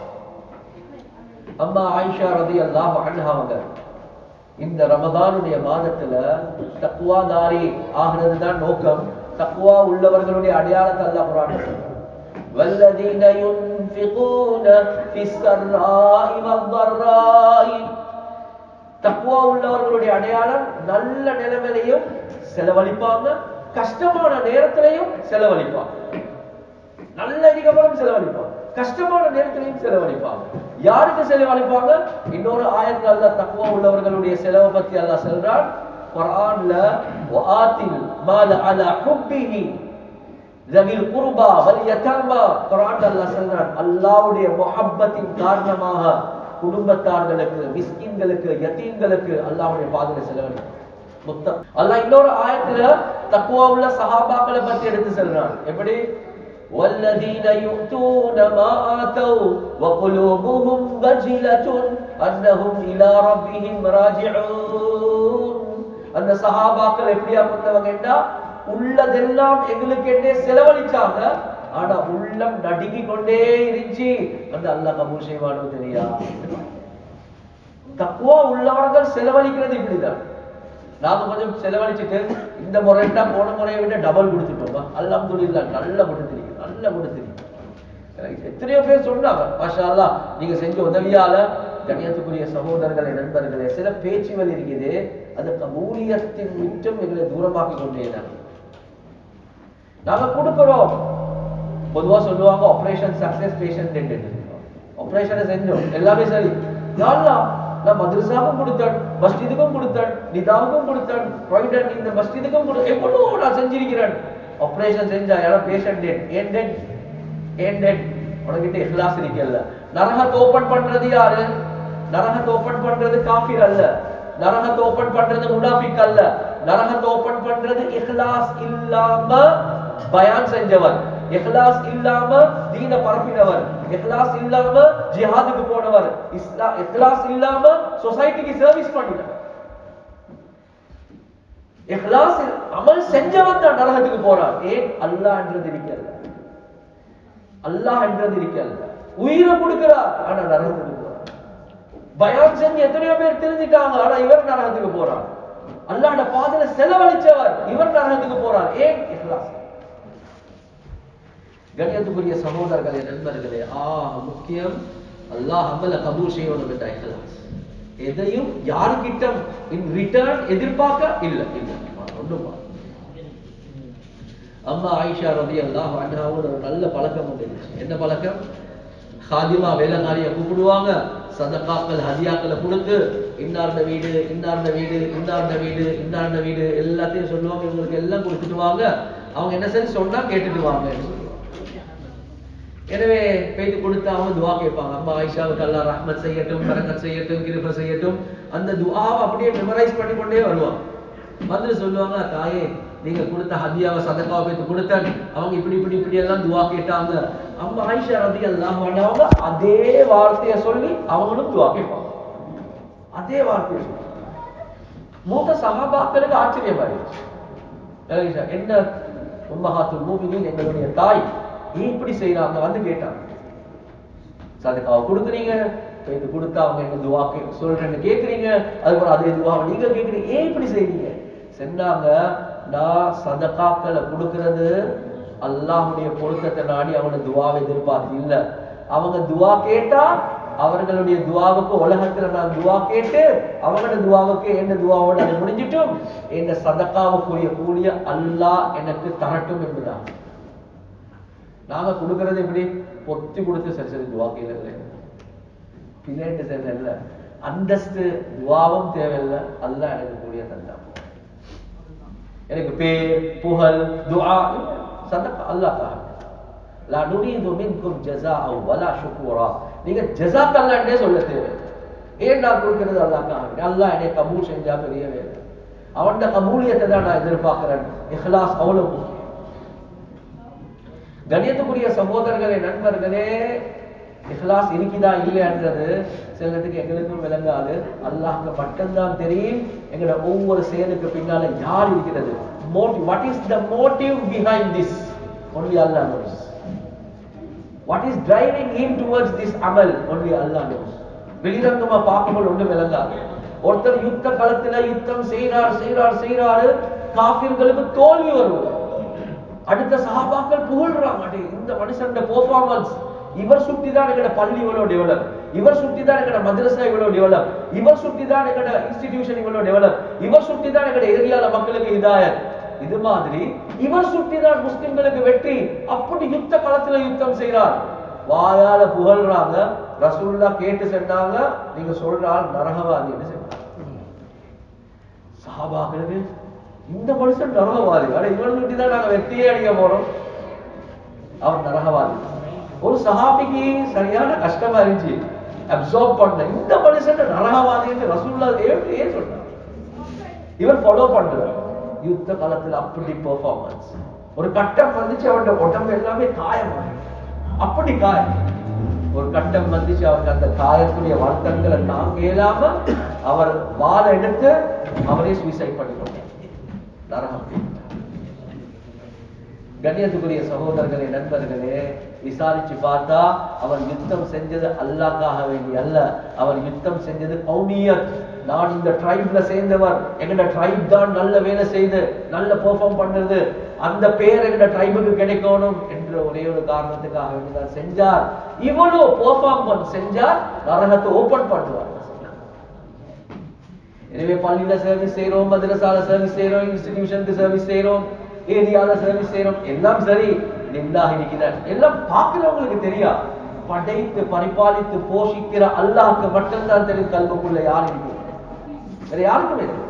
அம்மா ஆயிஷா ரதி அல்லாஹ் அவங்க இந்த ரமதானுடைய மாதத்துல தக்குவாதாரி ஆகிறது தான் நோக்கம் தக்குவா உள்ளவர்களுடைய அடையாளத்தை அல்லாஹ் குரான் சொல்றான். والذين ينفقون في السراء والضراء தக்குவா உள்ளவர்களுடைய அடையாளம் நல்ல நிலைமையிலையும் செலவழிப்பாங்க கஷ்டமான நேரத்திலையும் செலவழிப்பாங்க நல்ல அதிகமாக செலவழிப்பாங்க கஷ்டமான நேரத்திலையும் செலவழிப்பாங்க யாருக்கு செலவழிப்பாங்க இன்னொரு ஆயத்துல அல்லாஹ் தக்குவா உள்ளவர்களுடைய செலவை பத்தி அல்லாஹ் சொல்றான் குர்ஆன்ல வஆத்தில் மால அலா ஹுப்பிஹி ஜவில் குர்பா வல் யதாமா குர்ஆன்ல அல்லாஹ் சொல்றான் அல்லாஹ்வுடைய முஹப்பத்தின் காரணமாக குடும்பத்தார்களுக்கு மிஸ்கின்களுக்கு யத்தீம்களுக்கு அல்லாஹ்வுடைய பாதையில செலவழிப்பாங்க முத்தம் அல்லாஹ் இன்னொரு ஆயத்துல தக்குவா உள்ள சஹாபாக்களை பத்தி எடுத்து சொல்றான் எப்படி والذين يؤتون ما آتوا وقلوبهم وجلة أنهم إلى ربهم راجعون அந்த சஹாபாக்கள் எப்படியா கொண்டவங்கன்னா உள்ளதெல்லாம் எங்களுக்கு என்னே செலவழிச்சாங்க ஆனா உள்ளம் நடுங்கி கொண்டே இருந்துச்சு அந்த அல்லாஹ் கபூல் செய்வானோ தெரியா தக்குவா உள்ளவர்கள் செலவழிக்கிறது இப்படிதான் நாம கொஞ்சம் செலவழிச்சுட்டு இந்த முறைட்டா போன முறையை விட டபுள் கொடுத்துட்டோமா அல்ஹம்துலில்லாஹ் நல்லா கொடுத்துருக்கீங்க நல்லா கொடுத்துருக்கீங்க எனக்கு எத்தனையோ பேர் சொன்னாங்க மாஷா அல்லாஹ் நீங்க செஞ்ச உதவியால கணியத்துக்குரிய சகோதரர்களே நண்பர்களே சில பேச்சுகள் இருக்குது அந்த கபூலியத்தின் மிச்சம் எங்களை தூரமாக்கி கொண்டே நாங்க கொடுக்கிறோம் பொதுவா சொல்லுவாங்க ஆபரேஷன் சக்சஸ் பேஷண்ட் ஆபரேஷனை செஞ்சோம் எல்லாமே சரி யாரெல்லாம் நான் மദ്രസാவுக்கும் கொடுத்தேன் மஸ்ஜிதுக்கும் கொடுத்தேன் நிதாவுக்கும் கொடுத்தேன் ப்ராவிடன்ட் இந்த மஸ்ஜிதுக்கும் கொடு எவ்வளவு நான் செஞ்சிருக்கிறேன் ஆபரேஷன் செஞ்சா யாரும் பேஷண்ட் டெட் ஏன் டெட் ஏன் டெட் உனக்கிட்ட இஹ்லாஸ் இருக்கல்ல நரகத்தை ஓபன் பண்றது யாரு நரகத்தை ஓபன் பண்றது காஃபிர் அல்ல நரகத்தை ஓபன் பண்றது முனாஃபிக் அல்ல நரகத்தை ஓபன் பண்றது இஹ்லாஸ் இல்லாம பயான் செஞ்சவர் இஹ்லாஸ் இல்லாம தீன பரப்பினவர் இஹ்லாஸ் இல்லாம ஜிஹாதுக்கு போனவர் இஸ்லா இஹ்லாஸ் இல்லாம சொசைட்டிக்கு சர்வீஸ் பண்ணினவர் இஹ்லாஸ் அமல் செஞ்சவன் தான் நரகத்துக்கு போறான் ஏன் அல்லாஹ்ன்றது இருக்கல்ல அல்லாஹ் என்றது இருக்கல்ல உயிரை கொடுக்கிறார் ஆனா நரகத்துக்கு போறார் பயான் செஞ்சு எத்தனையோ பேர் தெரிஞ்சிட்டாங்க ஆனா இவர் நரகத்துக்கு போறார் அல்லாஹ்ட பாதையில செலவழிச்சவர் இவர் நரகத்துக்கு போறார் ஏன் இஹ்லாஸ் கண்ணியத்துக்குரிய சகோதரர்களே நண்பர்களே ஆக முக்கியம் அல்லாஹ் அமல கபூல் செய்யணும் என்ற இஹ்லாஸ் எதையும் யாருக்கிட்ட இன் ரிட்டர்ன் எதிர்பார்க்க இல்ல இல்ல ஒண்ணும் அம்மா ஆயிஷா ரதி அல்லாஹ் அண்ணாவோட ஒரு நல்ல பழக்கம் உண்டு இருந்துச்சு. என்ன பழக்கம் ஹாதிமா வேலைக்காரிய கூப்பிடுவாங்க சதகாக்கள் ஹதியாக்களை கொடுத்து இன்னார்ந்த வீடு இன்னார்ந்த வீடு இன்னார்ந்த வீடு இன்னார்ந்த வீடு எல்லாத்தையும் சொல்லுவாங்க இவங்களுக்கு எல்லாம் கொடுத்துட்டு வாங்க அவங்க என்ன சரி சொன்னா கேட்டுட்டு வாங்க சொல்லுவாங்க எனவே பெய்து கொடுத்து அவங்க துவா கேட்பாங்க அம்மா ஆயிஷாவுக்கு அல்லாஹ் ரஹ்மத் செய்யட்டும் பரக்கத் செய்யட்டும் கிருப செய்யட்டும் அந்த துஆவை அப்படியே மெமரைஸ் பண்ணி கொண்டே வருவாங்க வந்து சொல்லுவாங்க தாயே நீங்க கொடுத்த ஹதியாவை சதக்காவை போய் கொடுத்தேன் அவங்க இப்படி இப்படி இப்படி எல்லாம் துவா கேட்டாங்க அம்மா ஆயிஷா ரதி எல்லாம் அவங்க அதே வார்த்தையை சொல்லி அவங்களும் துவா கேட்பாங்க அதே வார்த்தையை சொல்லி மூத்த சகாபாக்களுக்கு ஆச்சரியமாயிருச்சு விளங்குச்சா? என்ன உம்மஹாத்துல் மூமினின் எங்களுடைய தாய் ஏன் இப்படி செய்யறாங்க வந்து கேட்டாங்க சதக்காவை கொடுக்குறீங்க இப்ப இது கொடுத்தா அவங்க என்ன துவா கே சொல்றேன்னு கேக்குறீங்க அதுக்கப்புறம் அதே துவாவை நீங்க கேக்குறீங்க ஏன் இப்படி செய்றீங்க சொன்னாங்க நான் சதக்காக்களை கொடுக்கிறது அல்லாஹ்வுடைய பொருத்தத்தை நாடி அவங்க துவாவை எதிர்பார்த்து இல்ல அவங்க துவா கேட்டா அவர்களுடைய துவாவுக்கு உலகத்துல நான் துவா கேட்டு அவங்களோட துவாவுக்கு என்ன துவாவோட அது முடிஞ்சிட்டும் என்ன சதக்காவுக்குரிய கூலிய அல்லாஹ் எனக்கு தரட்டும் என்பதான் நாங்க கொடுக்கறது எப்படி பொத்தி கொடுத்து சரி சரி துவா கேட்கல பிள்ளைட்டு தேவையில்ல அந்தஸ்து துவாவும் தேவையில்லை அல்லாஹ் எனக்கு கூடிய தந்தான் எனக்கு பேர் புகழ் துஆ சதக் அல்லாஹ் தான் லா நுரீது மின்கும் ஜஸாஅ வலா ஷுக்கூரா நீங்க ஜஸாக்கல்லாஹ்னே சொல்ல தேவை ஏன் நான் கொடுக்கிறது அல்லாஹ்க்காக அல்லாஹ் என்னை கபூல் செஞ்சா பெரிய வேலை அவன்ட கபூலியத்தை தான் நான் எதிர்பார்க்கிறேன் இஹ்லாஸ் அவ்வளவு முக்கியம் கணியத்துக்குரிய சகோதரர்களே நண்பர்களே இஹ்லாஸ் இருக்குதா இல்லைன்றது சிலத்துக்கு எங்களுக்கும் விளங்காது அல்லாஹ்க்கு மட்டும்தான் தெரியும் எங்களோட ஒவ்வொரு செயலுக்கு பின்னால யார் இருக்கிறது motive what is the motive behind this only Allah knows what is driving him towards this அமல் ஒன்லி அல்லாஹ் knows வெளிரங்கமா பார்க்கும்போது ஒன்றும் விளங்காது ஒருத்தர் யுத்த களத்துல யுத்தம் செய்றார் செய்றார் செய்றாரு காபிர்களுக்கு தோல்வி வரும் அடுத்த சஹாபாக்கள் புகழ்றாங்க "அடே, இந்த மனுஷன் பெர்ஃபார்மன்ஸ் இவர் சுத்தி தான் எங்கட பள்ளி இவ்வளவு டெவலப் இவர் சுத்தி தான் எங்கட மദ്രസா இவ்வளவு டெவலப் இவர் சுத்தி தான் எங்கட இன்ஸ்டிடியூஷன் இவ்வளவு டெவலப் இவர் சுத்தி தான் எங்கட ஏரியால மக்களுக்கு ஹிதாயத் இது மாதிரி இவர் சுத்தி தான் முஸ்லிம்களுக்கு வெற்றி அப்படி யுத்த களத்துல யுத்தம் செய்றார் வாயால புகழ்றாங்க ரசூல்லா கேட்டு சொன்னாங்க நீங்க சொல்ற ஆள் நரகவாதின்னு சொன்னாங்க சஹாபாக்களுக்கு இந்த மனுஷன் நரகவாதி ஆனா இவன் சுட்டி தான் நாங்க வெற்றியே அடிக்க போறோம் அவன் நரகவாதி ஒரு சஹாபிக்கு சரியான கஷ்டமா இருந்துச்சு அப்சர்வ் பண்ண இந்த மனுஷன் நரகவாதின்னு ரசூல்லா ஏன் ஏன் சொன்னாங்க இவர் ஃபாலோ பண்றார் யுத்த காலத்துல அப்படி பெர்ஃபார்மன்ஸ் ஒரு கட்டம் வந்துச்சு அவருடைய உடம்பு எல்லாமே காயமாகி அப்படி காயம் ஒரு கட்டம் வந்துச்சு அவருக்கு அந்த காயத்துடைய வருத்தங்களை தாங்க இயலாம அவர் வாழை எடுத்து அவரே சூசைட் பண்ணிக்கொண்டார் நரகம் கண்ணியத்துக்குரிய சகோதரர்களே நண்பர்களே விசாரிச்சு பார்த்தா அவர் யுத்தம் செஞ்சது அல்லாஹ்க்காக வேண்டி அல்ல அவர் யுத்தம் செஞ்சது கௌமியத் நான் இந்த ட்ரைப்ல சேர்ந்தவர் எங்கட ட்ரைப் தான் நல்ல வேலை செய்து நல்ல பெர்ஃபார்ம் பண்ணுது அந்த பேர் எங்கட ட்ரைபுக்கு கிடைக்கணும் என்ற ஒரே ஒரு காரணத்துக்காக வேண்டிதான் செஞ்சார் இவ்வளவு பெர்ஃபார்ம் பண்ண செஞ்சார் நரகத்தை ஓபன் பண்ணுவார் எனவே பள்ளியில சர்வீஸ் செய்றோம் மதரசால சர்வீஸ் செய்றோம் இன்ஸ்டிடியூஷனுக்கு சர்வீஸ் செய்றோம் ஏரியால சர்வீஸ் செய்றோம் எல்லாம் சரி லில்லாஹ் இருக்கிறார் எல்லாம் பார்க்கிறவங்களுக்கு தெரியா படைத்து பரிபாலித்து போஷிக்கிற அல்லாஹ்க்கு மட்டும்தான் தெரியும் கல்வுக்குள்ள யார் இருக்கு வேற யாருக்குமே தெரியாது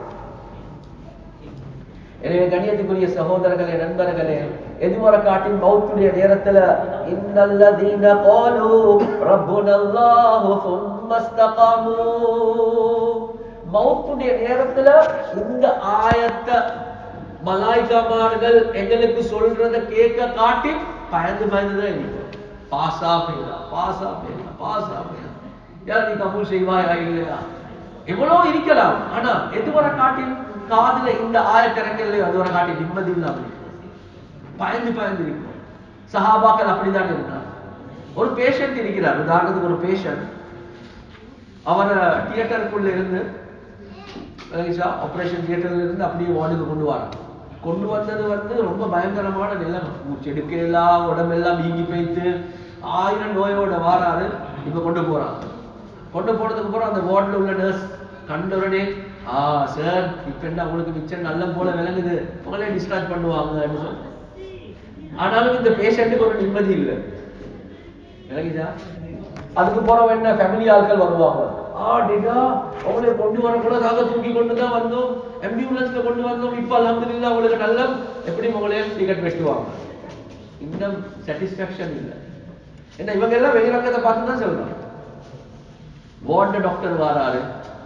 எனவே கண்ணியத்துக்குரிய சகோதரர்களே நண்பர்களே எதுவரை காட்டின் மௌத்துடைய நேரத்துல இன்னல்லதீன காலு ரப்புனல்லாஹு சும்ம இஸ்தகாமு மௌத்துடைய நேரத்துல இந்த ஆயத்தை மலாய்க்காமார்கள் எங்களுக்கு சொல்றத கேட்க காட்டி பயந்து பயந்துதான் இருக்கும் பாசா பெய்யலா பாசா பெய்யலா பாசா பெய்யலா யார் நீ கபூல் செய்வாயா இல்லையா எவ்வளவு இருக்கலாம் ஆனா எதுவரை காட்டில் காதுல இந்த ஆயத்திறக்கலையோ அதுவரை காட்டி நிம்மதி இல்லாம இருக்கும் பயந்து பயந்து இருக்கும் சஹாபாக்கள் அப்படிதான் இருக்கிறார் ஒரு பேஷண்ட் இருக்கிறார் உதாரணத்துக்கு ஒரு பேஷண்ட் அவரை தியேட்டருக்குள்ள இருந்து ஆபரேஷன் தியேட்டர்ல இருந்து அப்படியே வார்டுக்கு கொண்டு வராங்க கொண்டு வந்தது வந்து ரொம்ப பயங்கரமான நிலைமை மூச்செடுக்கலாம் உடம்பெல்லாம் வீங்கி போயிட்டு ஆயிரம் நோயோட வாராரு இப்ப கொண்டு போறாங்க கொண்டு போனதுக்கு அப்புறம் அந்த வார்டில் உள்ள நர்ஸ் கண்ட உடனே ஆ சார் இப்ப என்ன உங்களுக்கு மிச்சம் நல்ல போல விளங்குது உங்களே டிஸ்சார்ஜ் பண்ணுவாங்கன்னு சொல்லி ஆனாலும் இந்த பேஷண்ட்டுக்கு ஒரு நிம்மதி இல்லை விளங்குதா அதுக்கு போறவங்க என்ன ஃபேமிலி ஆட்கள் வருவாங்க ஆ டேடா அவங்களே கொண்டு வரக்கூட நாங்க தூக்கி கொண்டு தான் வந்தோம் ஆம்புலன்ஸ்ல கொண்டு வந்தோம் இப்ப அல்ஹம்துலில்லாஹ் உங்களுக்கு நல்ல எப்படி உங்களே டிக்கெட் வெட்டுவாங்க இன்னும் சாட்டிஸ்ஃபேக்ஷன் இல்லை என்ன இவங்க எல்லாம் வெளிரங்கத்தை பார்த்து தான் சொல்றாங்க வார்டு டாக்டர் வராரு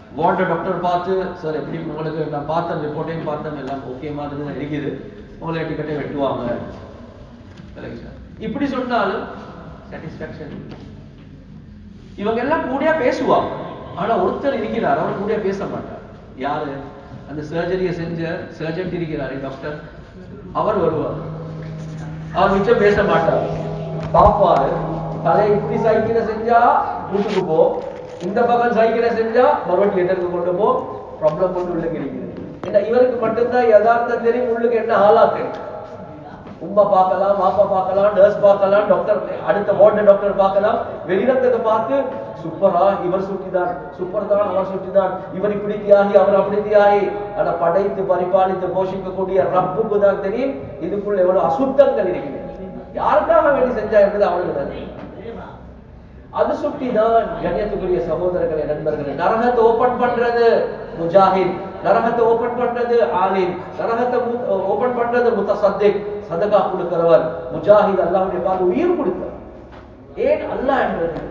வார்டு டாக்டர் பார்த்து சார் எப்படி உங்களுக்கு நான் பார்த்தேன் ரிப்போர்ட்டையும் பார்த்தேன் எல்லாம் ஓகே மாதிரி தான் இருக்குது உங்களை டிக்கெட்டை வெட்டுவாங்க இல்லைங்க சார் இப்படி சொன்னாலும் சாட்டிஸ்ஃபேக்ஷன் இவங்க எல்லாம் கூடயா பேசுவாங்க ஆனா ஒருத்தர் இருக்கிறார் அவர் கூடயா பேச மாட்டார் யாரு அந்த சர்ஜரியை செஞ்ச சர்ஜன் இருக்கிறாரு டாக்டர் அவர் வருவார் அவர் மிச்சம் பேச மாட்டார் பாப்பாரு தலை இப்படி சைக்கிளை செஞ்சா வீட்டுக்கு போ இந்த பக்கம் சைக்கிளை செஞ்சா மறுபடியும் தியேட்டருக்கு கொண்டு போ ப்ராப்ளம் கொண்டு உள்ள கிடைக்குது ஏன்னா இவருக்கு மட்டும்தான் யதார்த்தம் தெரியும் உள்ளுக்கு என்ன ஆளாக்கு உம்மா பார்க்கலாம் மாப்பா பார்க்கலாம் நர்ஸ் பார்க்கலாம் டாக்டர் அடுத்த வார்டு டாக்டர் பார்க்கலாம் வெளிரங்கத்தை பார்த்து சூப்பரா இவர் சுட்டிதான் சூப்பர் தான் அவர் சுட்டிதான் இவர் இப்படி தியாகி அவர் அப்படி தியாகி ஆனா படைத்து பரிபாலித்து போஷிக்கக்கூடிய ரப்புக்கு தான் தெரியும் இதுக்குள்ள எவ்வளவு அசுத்தங்கள் இருக்குது யாருக்காக வேண்டி செஞ்சா என்பது அவனுக்கு தான் தெரியும். அது சுட்டி தான் கண்ணியத்துக்குரிய சகோதரர்களே நண்பர்களே நரகத்தை ஓபன் பண்றது முஜாஹித் நரகத்தை ஓபன் பண்றது ஆலிம் நரகத்தை ஓபன் பண்றது முத்தசத்திக் சதகா கொடுக்கிறவர் முஜாஹித் அல்லாஹ்வுடைய பால் உயிர் கொடுக்கிறவர் ஏன் அல்லாஹ் என்றது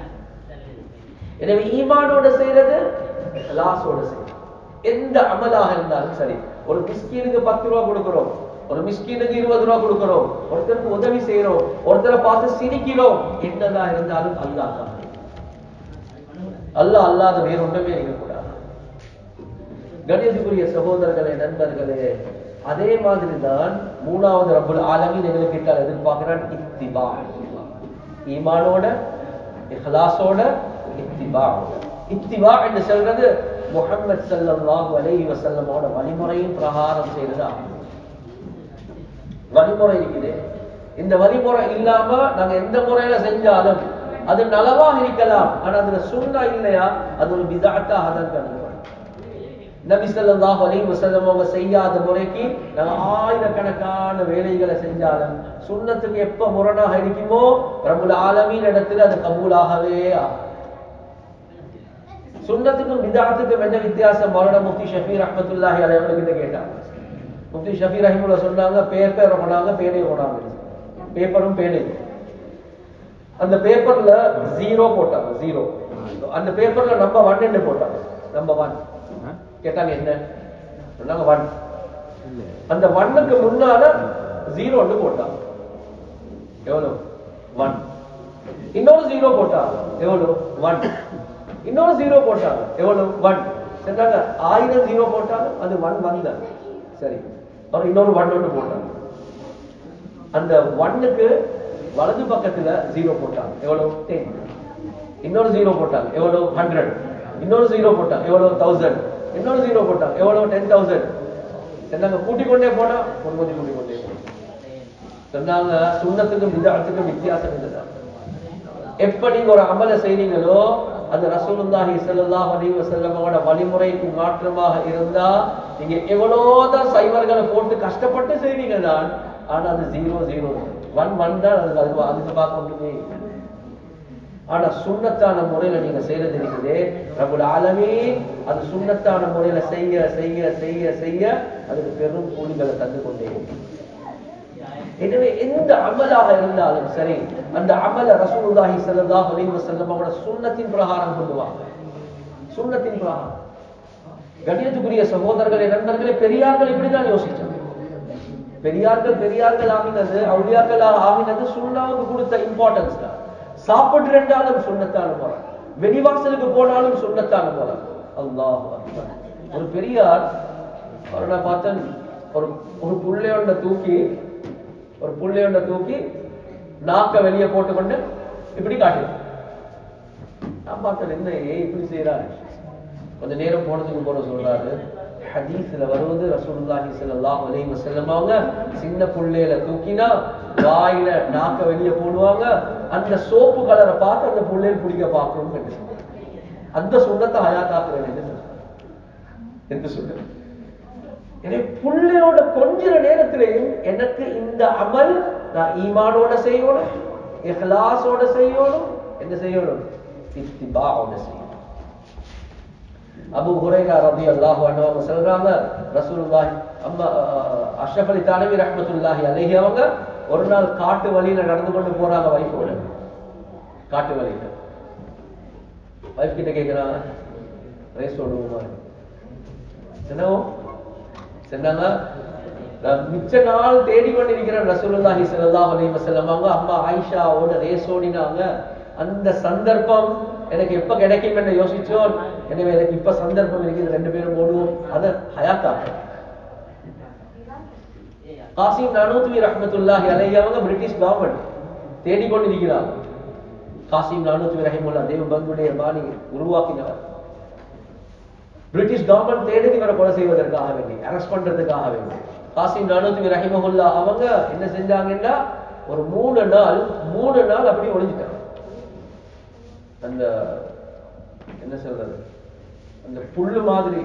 எனவே ஈமானோட செய்யறது இஹ்லாஸோட செய்யறது எந்த அமலாக இருந்தாலும் சரி ஒரு மிஸ்கீனுக்கு பத்து ரூபா கொடுக்கிறோம் ஒரு மிஸ்கீனுக்கு இருபது ரூபா கொடுக்கிறோம் ஒருத்தருக்கு உதவி செய்யறோம் ஒருத்தரை பார்த்து சிரிக்கிறோம் என்னதான் இருந்தாலும் அல்லாஹ் தான் அல்லாஹ் அல்லாத வேற ஒன்றுமே இருக்கக்கூடாது கணியத்துக்குரிய சகோதரர்களே நண்பர்களே அதே மாதிரி தான் மூணாவது ரப்புல் ஆலமீன் எங்களுக்கு கிட்ட எதிர்பார்க்கிறான் இத்திபா ஈமானோட இஹ்லாஸோட இத்திபா இத்திபா என்று சொல்றது முஹம்மது ஸல்லல்லாஹு அலைஹி வஸல்லமோட வழிமுறையின் பிரகாரம் செய்யறது வழிமுறை இருக்குது இந்த வழிமுறை இல்லாம நாங்க எந்த முறையில செஞ்சாலும் அது நலவாக இருக்கலாம் ஆனா அதுல சுண்ணா இல்லையா அது ஒரு பிதாட்டாக தான் கருதுவோம் நபி ஸல்லல்லாஹு அலைஹி வஸல்லம் அவங்க செய்யாத முறைக்கு நாங்க ஆயிரக்கணக்கான வேலைகளை செஞ்சாலும் சுண்ணத்துக்கு எப்ப முரணாக இருக்குமோ ரப்புல் ஆலமீன் இடத்துல அது கபூலாகவே ஆகும் சுண்ணத்துக்கும் பிதாத்துக்கும் என்ன வித்தியாசம் மௌலானா முஃப்தி ஷஃபி ரஹ்மத்துல்லாஹி அலைஹி அவர்கிட்ட கேட்டாங்க முஃப்தி ஷஃபி ரஹிமுல்லா சொன்னாங்க பேப்பர் கொண்டாங்க பேனை கொண்டாங்க பேப்பரும் பேனையும் அந்த பேப்பர்ல ஜீரோ போட்டாங்க ஜீரோ அந்த பேப்பர்ல நம்பர் ஒன் என்று போட்டாங்க நம்பர் ஒன் கேட்டாங்க என்ன சொன்னாங்க ஒன் அந்த ஒன்னுக்கு முன்னால ஜீரோன்னு போட்டாங்க எவ்வளவு ஒன் இன்னொரு ஜீரோ போட்டாங்க எவ்வளவு ஒன் இன்னொரு ஜீரோ போட்டாங்க எவ்வளவு ஒன் சொன்னாங்க ஆயிரம் ஜீரோ போட்டாங்க அது ஒன் வந்த சரி அப்புறம் இன்னொரு ஒன் ஒன்று போட்டாங்க அந்த ஒன்னுக்கு வலது பக்கத்துல ஜீரோ போட்டாங்க எவ்வளவு டென் இன்னொரு ஜீரோ போட்டாங்க எவ்வளவு ஹண்ட்ரட் இன்னொரு ஜீரோ போட்டாங்க எவ்வளவு தௌசண்ட் இன்னொரு ஜீரோ போட்டாங்க எவ்வளவு டென் தௌசண்ட் சொன்னாங்க கூட்டிக் கொண்டே போனா பொன்மதி கூட்டிக் கொண்டே போனா சொன்னாங்க சுண்ணத்துக்கும் விதாத்துக்கும் வித்தியாசம் இல்லைதான் எப்ப நீங்க ஒரு அமலை செய்றீங்களோ அது ரசூலுல்லாஹி ஸல்லல்லாஹு அலைஹி வஸல்லமோட வழிமுறைக்கு மாற்றமாக இருந்தா நீங்க எவ்வளவுதான் சைவர்களை போட்டு கஷ்டப்பட்டு செய்றீங்க தான் ஆனா அது ஜீரோ ஜீரோ ஒன் ஒன் தான் அது அது அதுக்கு பார்க்க ஒன்றுமே இல்லை. ஆனா சுண்ணத்தான முறையில நீங்க செய்யறது இருக்குது ரபுல் ஆலமே அது சுண்ணத்தான முறையில செய்ய செய்ய செய்ய செய்ய அதுக்கு பெரும் கூலிகளை தந்து கொண்டே இருக்கும். எனவே எந்த அமலாக இருந்தாலும் சரி அந்த அமல ரசூலுல்லாஹி ஸல்லல்லாஹு அலைஹி வஸல்லம் அவரோட சுன்னத்தின் பிரகாரம் கொண்டு வாங்க சுன்னத்தின் பிரகாரம் கண்ணியத்துக்குரிய சகோதரர்களே நண்பர்களே பெரியார்கள் இப்படிதான் யோசிச்சாங்க பெரியார்கள் பெரியார்கள் ஆகினது அவுளியாக்கள் ஆகினது சுண்ணாவுக்கு கொடுத்த இம்பார்ட்டன்ஸ் தான் சாப்பிட்டு ரெண்டாலும் சுண்ணத்தான முறை வெளிவாசலுக்கு போனாலும் சுண்ணத்தான முறை அல்லாஹ் அக்பர். ஒரு பெரியார் அவரை நான் பார்த்தேன் ஒரு ஒரு புள்ளையோட தூக்கி ஒரு புள்ளையோட தூக்கி நாக்க வெளியே போட்டுக்கொண்டு இப்படி காட்டு நான் பார்த்தேன் என்ன ஏன் இப்படி செய்யறாரு கொஞ்ச நேரம் போனதுக்கு போற சொல்றாரு ஹதீஸ்ல வருவது ரசூலுல்லாஹி ஸல்லல்லாஹு அலைஹி வஸல்லம் அவங்க சின்ன புள்ளையில தூக்கினா வாயில நாக்க வெளிய போடுவாங்க அந்த சோப்பு கலரை பார்த்து அந்த புள்ளைய பிடிக்க பார்க்கணும் அந்த சுண்ணத்தை ஹயாத்தாக்குறேன் என்று சொல்றாரு. என்று சொல்றேன் எனவே புள்ளையோட கொஞ்ச நேரத்திலையும் எனக்கு இந்த அமல் நான் ஈமானோட செய்யணும் இஹ்லாஸோட செய்யணும் என்ன செய்யணும் இத்திபாவோட செய்யணும் அபு ஹுரைரா ரலியல்லாஹு அன்ஹு அவங்க சொல்றாங்க ரசூலுல்லாஹி அம்மா அஷ்ரஃப் அலி தானவி ரஹ்மத்துல்லாஹி அலைஹி அவங்க ஒரு நாள் காட்டு வழியில நடந்து கொண்டு போறாங்க வைஃபோட காட்டு வழியில வைஃப் கிட்ட கேக்குறாங்க ரேஸ் ஓடுவோமா என்னவோ சொன்னாங்க நான் மிச்ச நாள் தேடிக்கொண்டிருக்கிற ரசூலுல்லாஹி ஸல்லல்லாஹு அலைஹி வஸல்லம் அவங்க அம்மா ஆயிஷாவோட ரேஸ் ஓடினாங்க அந்த சந்தர்ப்பம் எனக்கு எப்ப கிடைக்கும் என்று யோசிச்சோம் எனவே எனக்கு இப்ப சந்தர்ப்பம் இருக்குது ரெண்டு பேரும் ஓடுவோம் அதை ஹயாத்தாக்க காசிம் நானூத்வி ரஹ்மத்துல்லாஹி அலைஹி அவங்க பிரிட்டிஷ் கவர்மெண்ட் தேடிக்கொண்டிருக்கிறார் காசிம் நானூத்வி ரஹிமுல்லா தேவபந்துடைய பாணி உருவாக்கினவர் பிரிட்டிஷ் கவர்மெண்ட் தேடி இவரை கொலை செய்வதற்காக வேண்டி அரெஸ்ட் பண்றதுக்காக வேண்டி காசிம் நானூத்தி ரஹிமஹுல்லா அவங்க என்ன செஞ்சாங்கன்னா ஒரு மூணு நாள் மூணு நாள் அப்படி ஒளிஞ்சிட்டாங்க அந்த என்ன சொல்றது அந்த புல்லு மாதிரி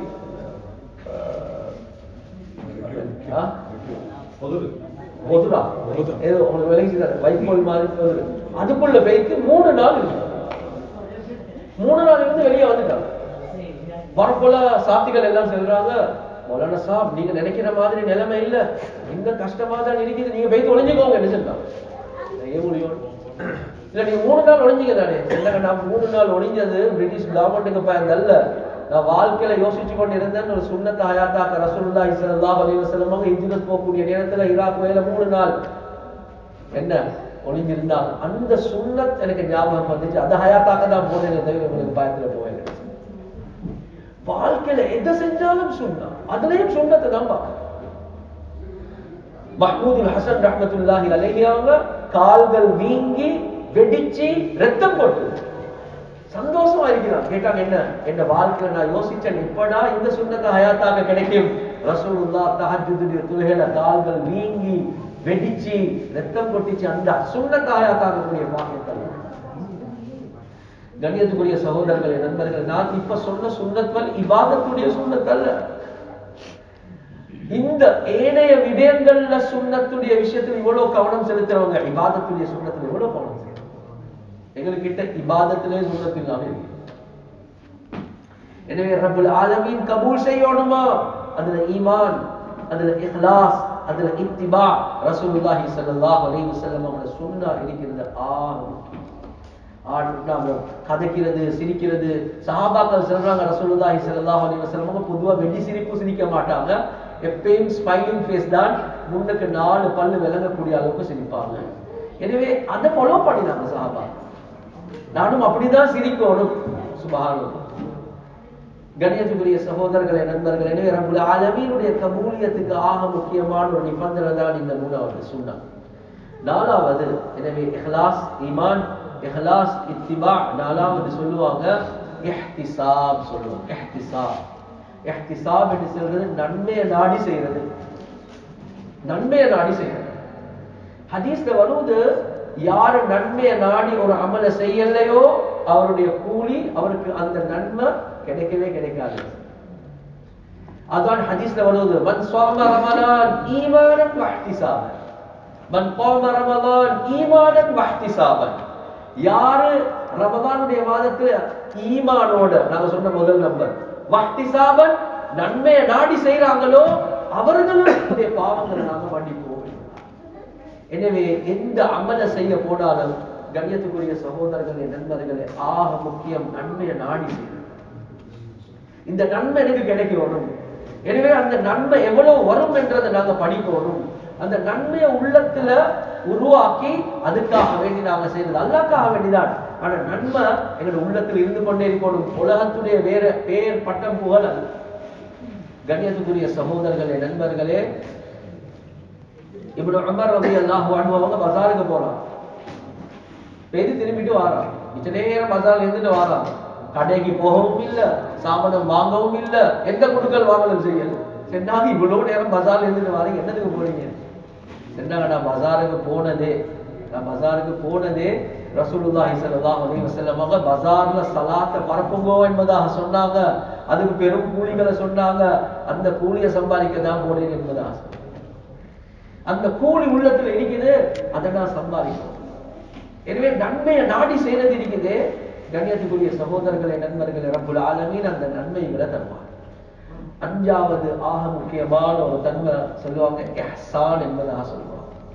ஆ? பொதுரா ஏதோ உங்களுக்கு விளங்கிச்சு வைக்கோல் மாதிரி பொதுரு அதுக்குள்ள வைத்து மூணு நாள் இருக்கு மூணு நாள் இருந்து வெளியே வந்துட்டாங்க வரப்போல சாத்திகள் எல்லாம் சொல்றாங்க மௌலானா சாப் நீங்க நினைக்கிற மாதிரி நிலைமை இல்ல இந்த கஷ்டமா தான் இருக்குது நீங்க போய் ஒளிஞ்சுக்கோங்க என்ன சொல்றாங்க ஏன் முடியும் இல்ல நீங்க மூணு நாள் ஒளிஞ்சீங்க தானே என்னங்க நான் மூணு நாள் ஒளிஞ்சது பிரிட்டிஷ் கவர்மெண்ட்டுக்கு பயந்தல்ல நான் வாழ்க்கையில யோசிச்சு கொண்டு இருந்தேன் ஒரு சுண்ணத்த ஹயாத்தாக்க ரசூலுல்லாஹி ஸல்லல்லாஹு அலைஹி வஸல்லம் அவங்க ஹிஜ்ரத் போகக்கூடிய நேரத்துல ஈராக் வேல மூணு நாள் என்ன ஒளிஞ்சிருந்தாங்க அந்த சுண்ணத் எனக்கு ஞாபகம் வந்துச்சு அந்த ஹயாத்தாக்க தான் போனேன் தவிர உங்களுக்கு பயத்துல போவேன் வாழ்க்கையில எதை செஞ்சாலும் சுண்ணா அதுலயும் சுண்ணத்தை தான் பார்க்கணும் மஹ்மூதுல் ஹசன் ரஹ்மத்துல்லாஹி அலைஹி அவங்க கால்கள் வீங்கி வெடிச்சு ரத்தம் போட்டு சந்தோஷமா இருக்கிறான் கேட்டாங்க என்ன என்ன வாழ்க்கையில நான் யோசிச்சேன் எப்படா இந்த சுண்ணத்தை ஹயாத்தாக கிடைக்கும் ரசூலுல்லா தஹஜ்ஜுடைய தொழுகையில கால்கள் வீங்கி வெடிச்சு ரத்தம் கொட்டிச்சு அந்த சுண்ணத்தை ஹயாத்தாகக்கூடிய பாக்கியத்தை கண்ணியத்துக்குரிய சகோதரர்களே நண்பர்கள் நான் இப்ப சொன்ன சுண்ணத்வல் இபாதத்துடைய சுண்ணத் அல்ல இந்த ஏனைய விடயங்கள்ல சுண்ணத்துடைய விஷயத்துல இவ்வளவு கவனம் செலுத்துறவங்க இபாதத்துடைய சுண்ணத்துல எவ்வளவு கவனம் செலுத்துறோம் எங்ககிட்ட இபாதத்திலே சுண்ணத்து இல்லாம இருக்கு எனவே ரப்புல் ஆலமீன் கபூல் செய்யணுமா அதுல ஈமான் அதுல இஹ்லாஸ் அதுல இத்திபா ரசூலுல்லாஹி ஸல்லல்லாஹு அலைஹி வஸல்லம் அவங்க சுன்னா இருக்கிறது ஆறு ஆடுறாங்க கதைக்கிறது சிரிக்கிறது சஹாபாக்கள் சொல்றாங்க ரசூலுல்லாஹி ஸல்லல்லாஹு அலைஹி வஸல்லம் பொதுவா வெடி சிரிப்பு சிரிக்க மாட்டாங்க எப்பயும் ஸ்மைலிங் ஃபேஸ் தான் முன்னுக்கு நாலு பல்லு விளங்கக்கூடிய அளவுக்கு சிரிப்பாங்க எனவே அதை ஃபாலோ பண்ணினாங்க சஹாபா நானும் அப்படிதான் சிரிக்கணும் சுபஹானம் கணியத்துக்குரிய சகோதரர்களே நண்பர்கள் எனவே ரப்புல் ஆலமீனுடைய கபூலியத்துக்கு ஆக முக்கியமான ஒரு நிபந்தனை தான் இந்த மூணாவது சுன்னா நாலாவது எனவே இஹ்லாஸ் ஈமான் இஹ்லாஸ் இத்திபா நாலாவது சொல்லுவாங்க இஹ்திசாப் சொல்லுவாங்க இஹ்திசாப் இஹ்திசாப் என்று சொல்றது நன்மையை நாடி செய்யறது நன்மையை நாடி செய்யறது ஹதீஸ்ல வருவது யாரு நன்மையை நாடி ஒரு அமலை செய்யலையோ அவருடைய கூலி அவருக்கு அந்த நன்மை கிடைக்கவே கிடைக்காது அதான் ஹதீஸ்ல வருவது மன் சுவாம ரமலான் ஈமானன் வஹ்திசாபன் மன் காம ரமலான் ஈமானன் வஹ்திசாபன் யாரு ரமதானுடைய மாதத்துல ஈமானோட நாங்க சொன்ன முதல் நம்பர் வஹ்திசாபன் நன்மையை நாடி செய்றாங்களோ அவர்களுடைய பாவங்களை நாங்க மன்னிப்போம் எனவே எந்த அமலை செய்ய போனாலும் கண்ணியத்துக்குரிய சகோதரர்களே நண்பர்களே ஆக முக்கியம் நன்மையை நாடி செய்யணும் இந்த நன்மை எனக்கு கிடைக்கணும் எனவே அந்த நன்மை எவ்வளவு வரும் என்றதை நாங்க படிக்கணும் அந்த நன்மையை உள்ளத்துல உருவாக்கி அதுக்காக வேண்டி நாங்க செய்யறது அல்லாக்காக வேண்டிதான் ஆனா நன்மை எங்களோட உள்ளத்துல இருந்து கொண்டே இருக்கணும் உலகத்துடைய வேற பேர் பட்டம் புகழ் அல்ல கண்ணியத்துக்குரிய சகோதரர்களே நண்பர்களே இப்படி உமர் ரவி அல்லாஹ் அவங்க பஜாருக்கு போறான் பெய்து திரும்பிட்டு வாரான் மிச்ச நேரம் பஜார்ல இருந்துட்டு வாரான் கடைக்கு போகவும் இல்ல சாமானம் வாங்கவும் இல்ல எந்த குடுக்கல் வாங்கலும் செய்யல சென்னாங்க இவ்வளவு நேரம் பஜார்ல இருந்துட்டு வாரீங்க என்னதுக்கு போறீங்க சென்னாங்க நான் பஜாருக்கு போனதே நான் பஜாருக்கு போனதே ரசூலுல்லாஹி ஸல்லல்லாஹு அலைஹி வஸல்லம் அவங்க பஜார்ல சலாத்தை பரப்புங்கோ என்பதாக சொன்னாங்க அதுக்கு பெரும் கூலிகளை சொன்னாங்க அந்த கூலியை சம்பாதிக்க தான் போனேன் என்பதாக சொன்னாங்க. அந்த கூலி உள்ளத்துல இருக்குது அதை நான் சம்பாதிக்கணும் எனவே நன்மையை நாடி செய்யறது இருக்குது கண்ணியத்துக்குரிய சகோதரர்களை நண்பர்களை ரப்புல் ஆலமீன் அந்த நன்மைகளை தருவார் அஞ்சாவது ஆக முக்கியமான ஒரு தன்மை சொல்லுவாங்க எஹ்சான் என்பதாக சொல்லுவாங்க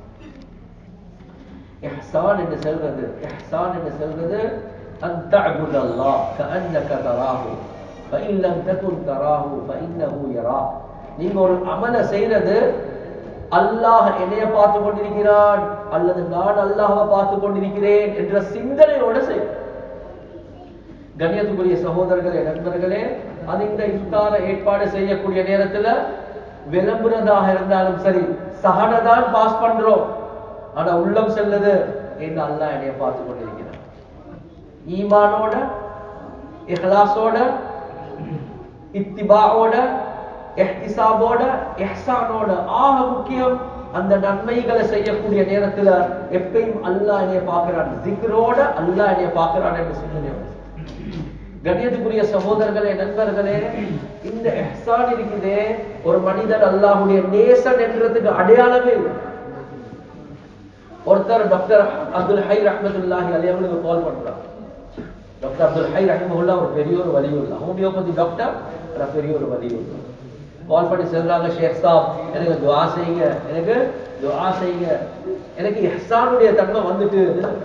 இஹ்சான் என்று சொல்றது இஹ்சான் என்று சொல்றது அன் தஅபுத அல்லாஹ் கஅன்னக தராஹு فَإِن لَّمْ تَكُن تَرَاهُ فَإِنَّهُ يَرَاكَ நீங்க ஒரு அமல செய்யறது அல்லாஹ் என்னைய பார்த்து கொண்டிருக்கிறான் அல்லது நான் அல்லாஹ்வை பார்த்து கொண்டிருக்கிறேன் என்ற சிந்தனையோட செய் கண்ணியத்துக்குரிய சகோதரர்களே நண்பர்களே அது இந்த இஃப்தார ஏற்பாடு செய்யக்கூடிய நேரத்துல விளம்புறதாக இருந்தாலும் சரி சகனதான் பாஸ் பண்றோம் ஆனா உள்ளம் செல்லுது என்ன அல்லாஹ் என்னைய பார்த்து கொண்டிருக்கிறான் ஈமானோட இஹ்லாஸோட இத்திபாவோட எஹ்திசாபோட எஹ்சானோட ஆக முக்கியம் அந்த நன்மைகளை செய்யக்கூடிய நேரத்துல எப்பயும் அல்லாஹ் என்னைய பார்க்கிறான் ஜிக்ரோட அல்லாஹ் என்னைய பார்க்கிறான் என்று சிந்தனை வரும். கண்ணியத்துக்குரிய சகோதரர்களே நண்பர்களே இந்த எஹ்சான் இருக்குதே ஒரு மனிதன் அல்லாஹ்வுடைய நேசன் என்றதுக்கு அடையாளமே இல்லை. ஒருத்தர் டாக்டர் அப்துல் ஹை ரஹ்மத்துல்லாஹி அலைஹி அவங்களுக்கு கால் பண்றாங்க டாக்டர் அப்துல் ஹை ரஹ்மஹுல்லா ஒரு பெரிய ஒரு வலியுல்லா ஹோமியோபதி டாக்டர் ஆனா பெரிய ஒரு வலியுல்லா கால் பண்ணி சொல்றாங்க ஷேக் சாப் எனக்கு துஆ செய்யுங்க எனக்கு துஆ செய்யுங்க எனக்கு இஹ்சானுடைய தன்மை வந்துட்டு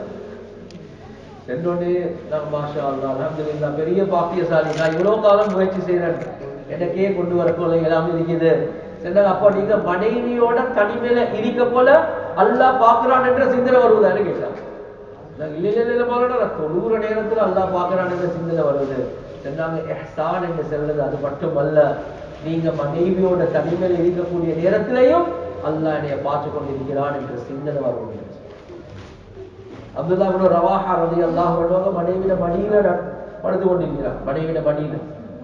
சென்றோடனே நான் மாஷா அல்லா அல்ஹம்துலில்லாஹ் பெரிய பாக்கியசாலி நான் இவ்வளவு காலம் முயற்சி செய்றேன் எனக்கே கொண்டு வரக்குள்ள எல்லாமே இருக்குது சென்றாங்க அப்போ நீங்க மனைவியோட தனிமையில இருக்க போல அல்லாஹ் பாக்குறான் என்ற சிந்தனை வருவதான்னு கேட்டாங்க நான் இல்ல இல்ல இல்ல போறேன் நான் தொழுகிற நேரத்துல அல்லாஹ் பாக்குறான் என்ற சிந்தனை வருது சென்றாங்க எஹ்சான் என்று சொல்றது அது மட்டுமல்ல நீங்க மனைவியோட தனிமையில இருக்கக்கூடிய நேரத்திலையும் அல்லாஹ் என்னைய பார்த்து கொண்டிருக்கிறான் என்ற சிந்தனை வருவது அப்துல்லா இப்னு ரவாஹா ரலியல்லாஹு அன்ஹு மனைவியில மடியில ந- படுத்து கொண்டிருக்கிறார் மனைவியில மடியில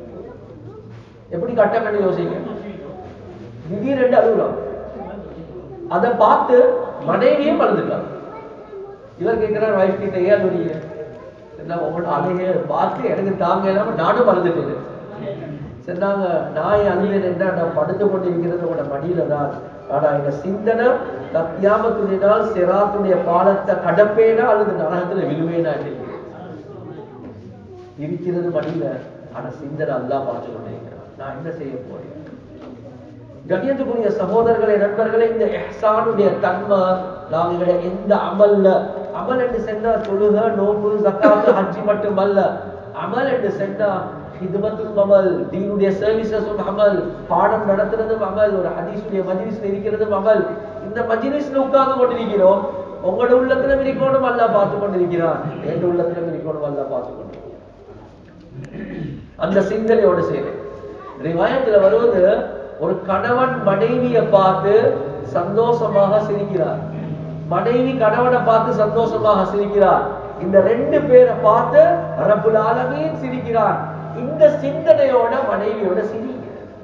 எப்படி கட்டம் என்று யோசிங்க திடீரென்று அழுகுறான் அதை பார்த்து மனைவியும் அழுதுட்டார் இவர் கேட்கிறார் வைஃப் கிட்ட ஏன் அழுறீங்க என்ன உங்களோட அழுகைய பார்த்து எனக்கு தாங்க இல்லாம நானும் அழுதுட்டேன் சொன்னாங்க நான் அழுகிறேன் என்ன நான் படுத்து கொண்டிருக்கிறது உங்களோட மடியில தான் ஆனா இந்த சிந்தனை நான் கியாமத்துடைய நாள் சிராத்துடைய பாலத்தை கடப்பேனா அல்லது நரகத்துல விழுவேனா என்று இருக்கிறது மடியில ஆனா சிந்தனை அல்லாஹ் பார்த்து கொண்டிருக்கிறான் நான் என்ன செய்ய போறேன் கண்ணியத்துக்குரிய சகோதரர்களே நண்பர்களே இந்த இஹ்சானுடைய தன்மை நாங்கள் எந்த அமல்ல அமல் என்று சென்றா தொழுக நோன்பு ஜக்காத்து ஹஜ்ஜி மட்டுமல்ல அமல் என்று சென்றா ஹிதுமத்தும் அமல் தீனுடைய சர்வீசஸும் அமல் பாடம் நடத்துறதும் அமல் ஒரு ஹதீஸுடைய மஜ்லிஸ்ல இருக்கிறதும் அமல் இந்த மஜ்லிஸ்ல உட்கார்ந்து கொண்டிருக்கிறோம் உங்களோட உள்ளத்திலும் இருக்கணும் அல்ல பார்த்து கொண்டிருக்கிறான் என் உள்ளத்திலும் இருக்கணும் அல்ல பார்த்து கொண்டிருக்கிறான் அந்த சிந்தனையோடு செய்றேன் ரிவாயத்துல வருவது ஒரு கணவன் மனைவியை பார்த்து சந்தோஷமாக சிரிக்கிறார் மனைவி கணவனை பார்த்து சந்தோஷமாக சிரிக்கிறார் இந்த ரெண்டு பேரை பார்த்து ரப்புல் ஆலமீன் சிரிக்கிறார் இந்த சிந்தனையோட மனைவியோட சிரிங்க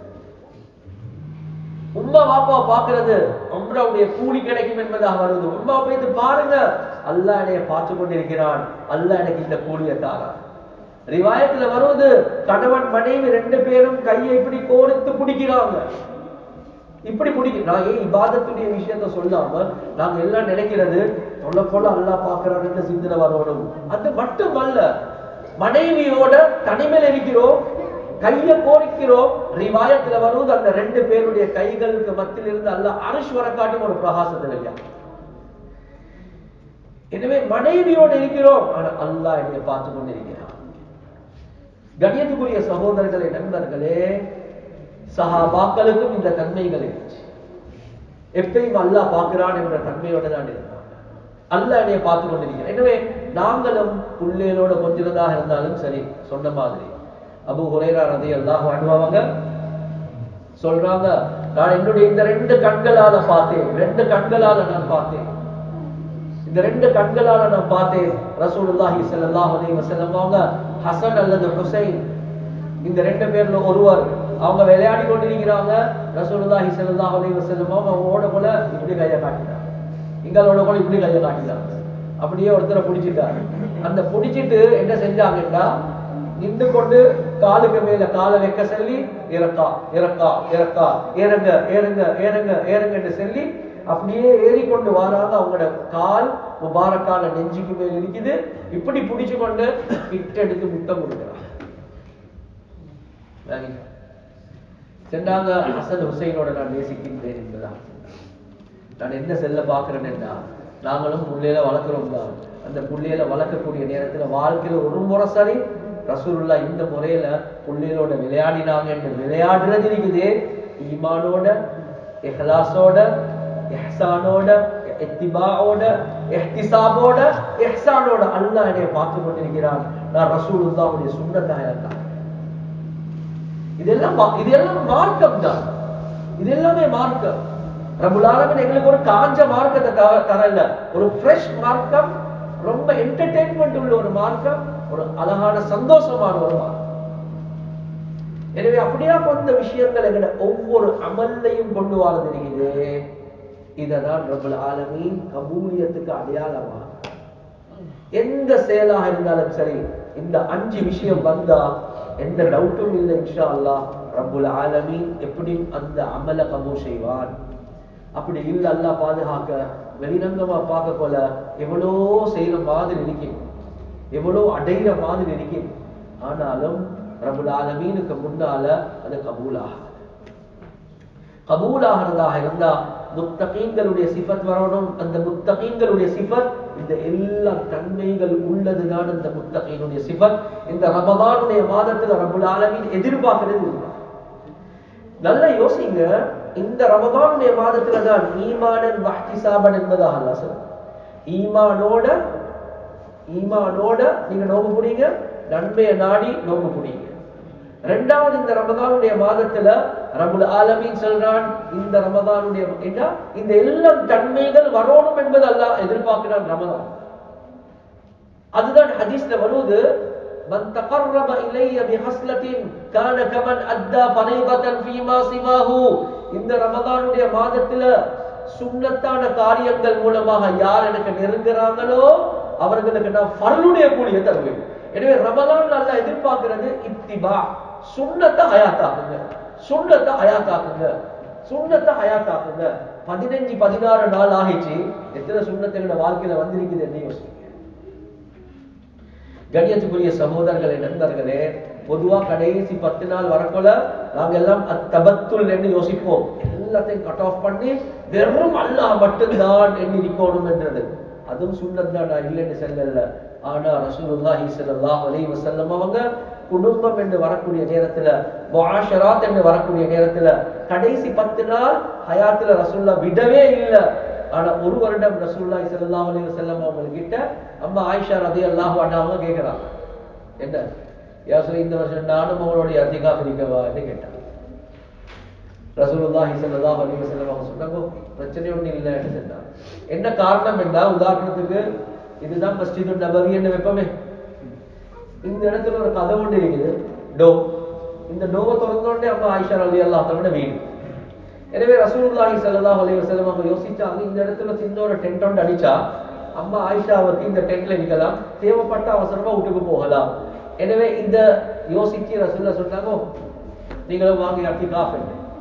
உம்மா வாப்பா பாக்குறது உம்ராவுடைய கூலி கிடைக்கும் என்பதாக வருது உம்மா போயிட்டு பாருங்க அல்லாஹ் என்னைய பார்த்து கொண்டிருக்கிறான் அல்லாஹ் எனக்கு இந்த கூலியை தாரான் ரிவாயத்துல வருவது கணவன் மனைவி ரெண்டு பேரும் கையை இப்படி கோர்த்து பிடிக்கிறாங்க இப்படி பிடிக்க நான் ஏன் இபாதத்துடைய விஷயத்த சொல்லாம நாங்க எல்லாம் நினைக்கிறது சொல்ல போல அல்லாஹ் பாக்குறான்னு சிந்தனை வரணும் அது மட்டுமல்ல மனைவியோட தனிமையில இருக்கிறோம் கைய கோரிக்கிறோம் ரிவாயத்துல வருவது அந்த ரெண்டு பேருடைய கைகளுக்கு மத்தியில் இருந்து அல்லாஹ் அரசு வர காட்டும் ஒரு பிரகாசத்தில் இல்லையா எனவே மனைவியோடு இருக்கிறோம் ஆனா அல்லாஹ் என்னை பார்த்து கொண்டிருக்கிறான் கண்ணியத்துக்குரிய சகோதரர்களே நண்பர்களே சஹாபாக்களுக்கும் இந்த தன்மைகள் இருந்துச்சு எப்பயும் அல்லாஹ் பார்க்கிறான் என்ற தன்மையோட தான் இருந்தாங்க அல்லாஹ் என்னைய பார்த்து கொண்டிருக்கிறேன் எனவே நாங்களும் புள்ளைகளோட கொஞ்சிறதாக இருந்தாலும் சரி சொன்ன மாதிரி அபு ஹுரைரா ரதி அல்லாஹ் அனுபவங்க சொல்றாங்க நான் என்னுடைய இந்த ரெண்டு கண்களால பார்த்தேன் ரெண்டு கண்களால நான் பார்த்தேன் இந்த ரெண்டு கண்களால நான் பார்த்தேன் ரசூலுல்லாஹி ஸல்லல்லாஹு அலைஹி வஸல்லம் அவங்க ஹசன் அல்லது ஹுசைன் இந்த ரெண்டு பேர்ல ஒருவர் அவங்க விளையாடி கொண்டிருக்கிறாங்க ரசூலுல்லாஹி ஸல்லல்லாஹு அலைஹி வஸல்லம் அவங்க அவங்களோட போல இப்படி கையை காட்டினாங்க இங்களோட போல இப்படி கையை காட்டினாங்க அப்படியே ஒருத்தரை பிடிச்சிட்டாரு அந்த பிடிச்சிட்டு என்ன செஞ்சாங்கன்னா நின்று கொண்டு காலுக்கு மேல காலை வைக்க சொல்லி இறக்கா இறக்கா இறக்கா ஏறுங்க ஏறுங்க ஏறுங்க ஏறுங்கன்னு சொல்லி அப்படியே ஏறிக்கொண்டு வராங்க அவங்களோட கால் முபாரக்கான நெஞ்சுக்கு மேல் இருக்குது இப்படி பிடிச்சு கொண்டு கிட்ட எடுத்து முத்தம் கொடுக்குறாங்க வாங்கிக்க. சென்றாங்க ஹசன் ஹுசைனோட நான் நேசிக்கின்றேன் என்பதா நான் என்ன செல்ல பார்க்கிறேன்னா நாங்களும் புள்ளையில வளர்க்குறோம் தான் அந்த புள்ளையில வளர்க்கக்கூடிய நேரத்துல வாழ்க்கையில ஒரு முறை சரி ரசூலுல்லா இந்த முறையில பிள்ளைகளோட விளையாடினாங்க என்று விளையாடுறது இருக்குது ஈமானோட இஹ்லாஸோட இஹ்சானோட இத்திபாவோட இஹ்திசாபோட இஹ்சானோட அல்லாஹ் என்னை பார்த்து கொண்டிருக்கிறான் நான் ரசூலுல்லாவுடைய சுண்ணத்தாயத்தான் இதெல்லாம் மா- இதெல்லாம் மார்க்கம் தான் இது எல்லாமே மார்க்கம் ரபுல் ஆலமீன் எங்களுக்கு ஒரு காஞ்ச மார்க்கத்தை த- தரல ஒரு ஃப்ரெஷ் மார்க்கம் ரொம்ப என்டர்டெயின்மெண்ட் உள்ள ஒரு மார்க்கம் ஒரு அழகான சந்தோஷமான ஒரு மார்க்கம் எனவே அப்படியா கொண்ட விஷயங்கள் எங்கட ஒவ்வொரு அமல்லையும் கொண்டு வரது இருக்குது இததான் ரபுல் ஆலமீன் கபூலியத்துக்கு அடையாளமா எந்த செயலாக இருந்தாலும் சரி இந்த அஞ்சு விஷயம் வந்தா எந்த டவுட்டும் இல்லை இன்ஷா அல்லாஹ் ரப்புல் ஆலமீன் எப்படி அந்த அமல கபூல் செய்வான் அப்படி இல்ல அல்லாஹ் பாதுகாக்க வெளிரங்கமா பார்க்க போல எவ்வளோ செய்யற மாதிரி இருக்கும் எவ்வளோ அடையிற மாதிரி இருக்கும் ஆனாலும் ரப்புல் ஆலமீனுக்கு முன்னால அது கபூலாக கபூலாகிறதாக இருந்தா முத்தகீன்களுடைய சிஃபத் வரணும் அந்த முத்தகீன்களுடைய சிஃபத் இந்த எல்லா தன்மைகள் உள்ளதுதான் இந்த முத்தகீனுடைய சிஃபத் இந்த ரமதானுடைய மாதத்துல ரப்புல் ஆலமீன் எதிர்பார்க்கிறது இதுதான். நல்லா யோசிங்க இந்த ரமதானுடைய மாதத்துல தான் ஈமானன் வஹ்திசாபன் என்பதாக அல்லாஹ் சொல்றான் ஈமானோட ஈமானோட நீங்க நோம்பு புடிங்க நன்மையை நாடி நோம்பு புடிங்க ரெண்டாவது இந்த ரமதானுடைய மாதத்துல ரபுல் ஆலமீன் சொல்றான் இந்த ரமதானுடைய என்ன இந்த எல்லா தன்மைகள் வரணும் என்பது அல்லாஹ் எதிர்பார்க்கிறான் ரமதான் அதுதான் ஹதீஸ்ல வருவது من تقرب إلي بخصلة كان كمن أدى فريضة فيما سواه இந்த ரமதானுடைய மாதத்துல சுன்னத்தான காரியங்கள் மூலமாக யார் எனக்கு நெருங்குறாங்களோ அவர்களுக்கு நான் ஃபர்லுடைய கூலிய தருவேன் எனவே ரமதான் நல்லா எதிர்பார்க்கிறது இத்திபா சுன்னத்தை ஹயாத்தாக்குங்க சுன்னத்தை ஹயாத்தாக்குங்க சுன்னத்தை ஹயாத்தாக்குங்க பதினஞ்சு பதினாறு நாள் ஆகிச்சு எத்தனை சுண்ணத்துகளோட வாழ்க்கையில வந்திருக்குது என்ன யோசிங்க கண்ணியத்துக்குரிய சகோதரர்களே நண்பர்களே பொதுவா கடைசி பத்து நாள் வரக்குள்ள நாங்க எல்லாம் அத்தபத்துல் என்று யோசிப்போம் எல்லாத்தையும் கட் ஆஃப் பண்ணி வெறும் அல்லாஹ் மட்டும்தான் எண்ணி நிக்கணும் என்றது அதுவும் சுண்ணத் தான் நான் இல்லைன்னு சொல்லல ஆனா ரசூலுல்லாஹி ஸல்லல்லாஹு அலைஹி வஸல்லம் அவங்க குடும்பம் என்று வரக்கூடிய நேரத்துல முஆஷராத் என்று வரக்கூடிய நேரத்துல கடைசி பத்து நாள் ஹயாத்துல ரசூல்லா விடவே இல்லை ஆனா ஒரு வருடம் ரசூலுல்லாஹி ஸல்லல்லாஹு அலைஹி வஸல்லம் அவங்க கிட்ட அம்மா ஆயிஷா ரலியல்லாஹு அன்ஹா அவங்க கேக்குறாங்க என்ன யா சொல்லி இந்த வருஷம் நானும் அவங்களுடைய அதிகாக இருக்கவா என்று கேட்டாங்க ரசூலுல்லாஹி ஸல்லல்லாஹு அலைஹி வஸல்லம் அவங்க சொன்னாங்க பிரச்சனை ஒண்ணு இல்லைன்னு சொன்னாங்க என்ன காரணம் என்றா உதாரணத்துக்கு இதுதான் மஸ்ஜிது நபவி என்று வெப்பமே இந்த இடத்துல ஒரு கதை ஒன்று இருக்குது டோ இந்த டோவை திறந்த உடனே அம்மா ஆயிஷா அலி அல்லாஹோட வீடு எனவே ரசூலுல்லாஹி ஸல்லல்லாஹு அலைஹி வஸல்லம் அவங்க யோசிச்சாங்க இந்த இடத்துல சின்ன ஒரு டென்ட் ஒன்று அடிச்சா அம்மா ஆயிஷா அவருக்கு இந்த டென்ட்ல நிக்கலாம் தேவைப்பட்ட அவசரமா வீட்டுக்கு போகலாம் எனவே இந்த யோசிச்சு ரசூல்லா சொன்னாங்க நீங்களும் வாங்கி அத்தி காஃபி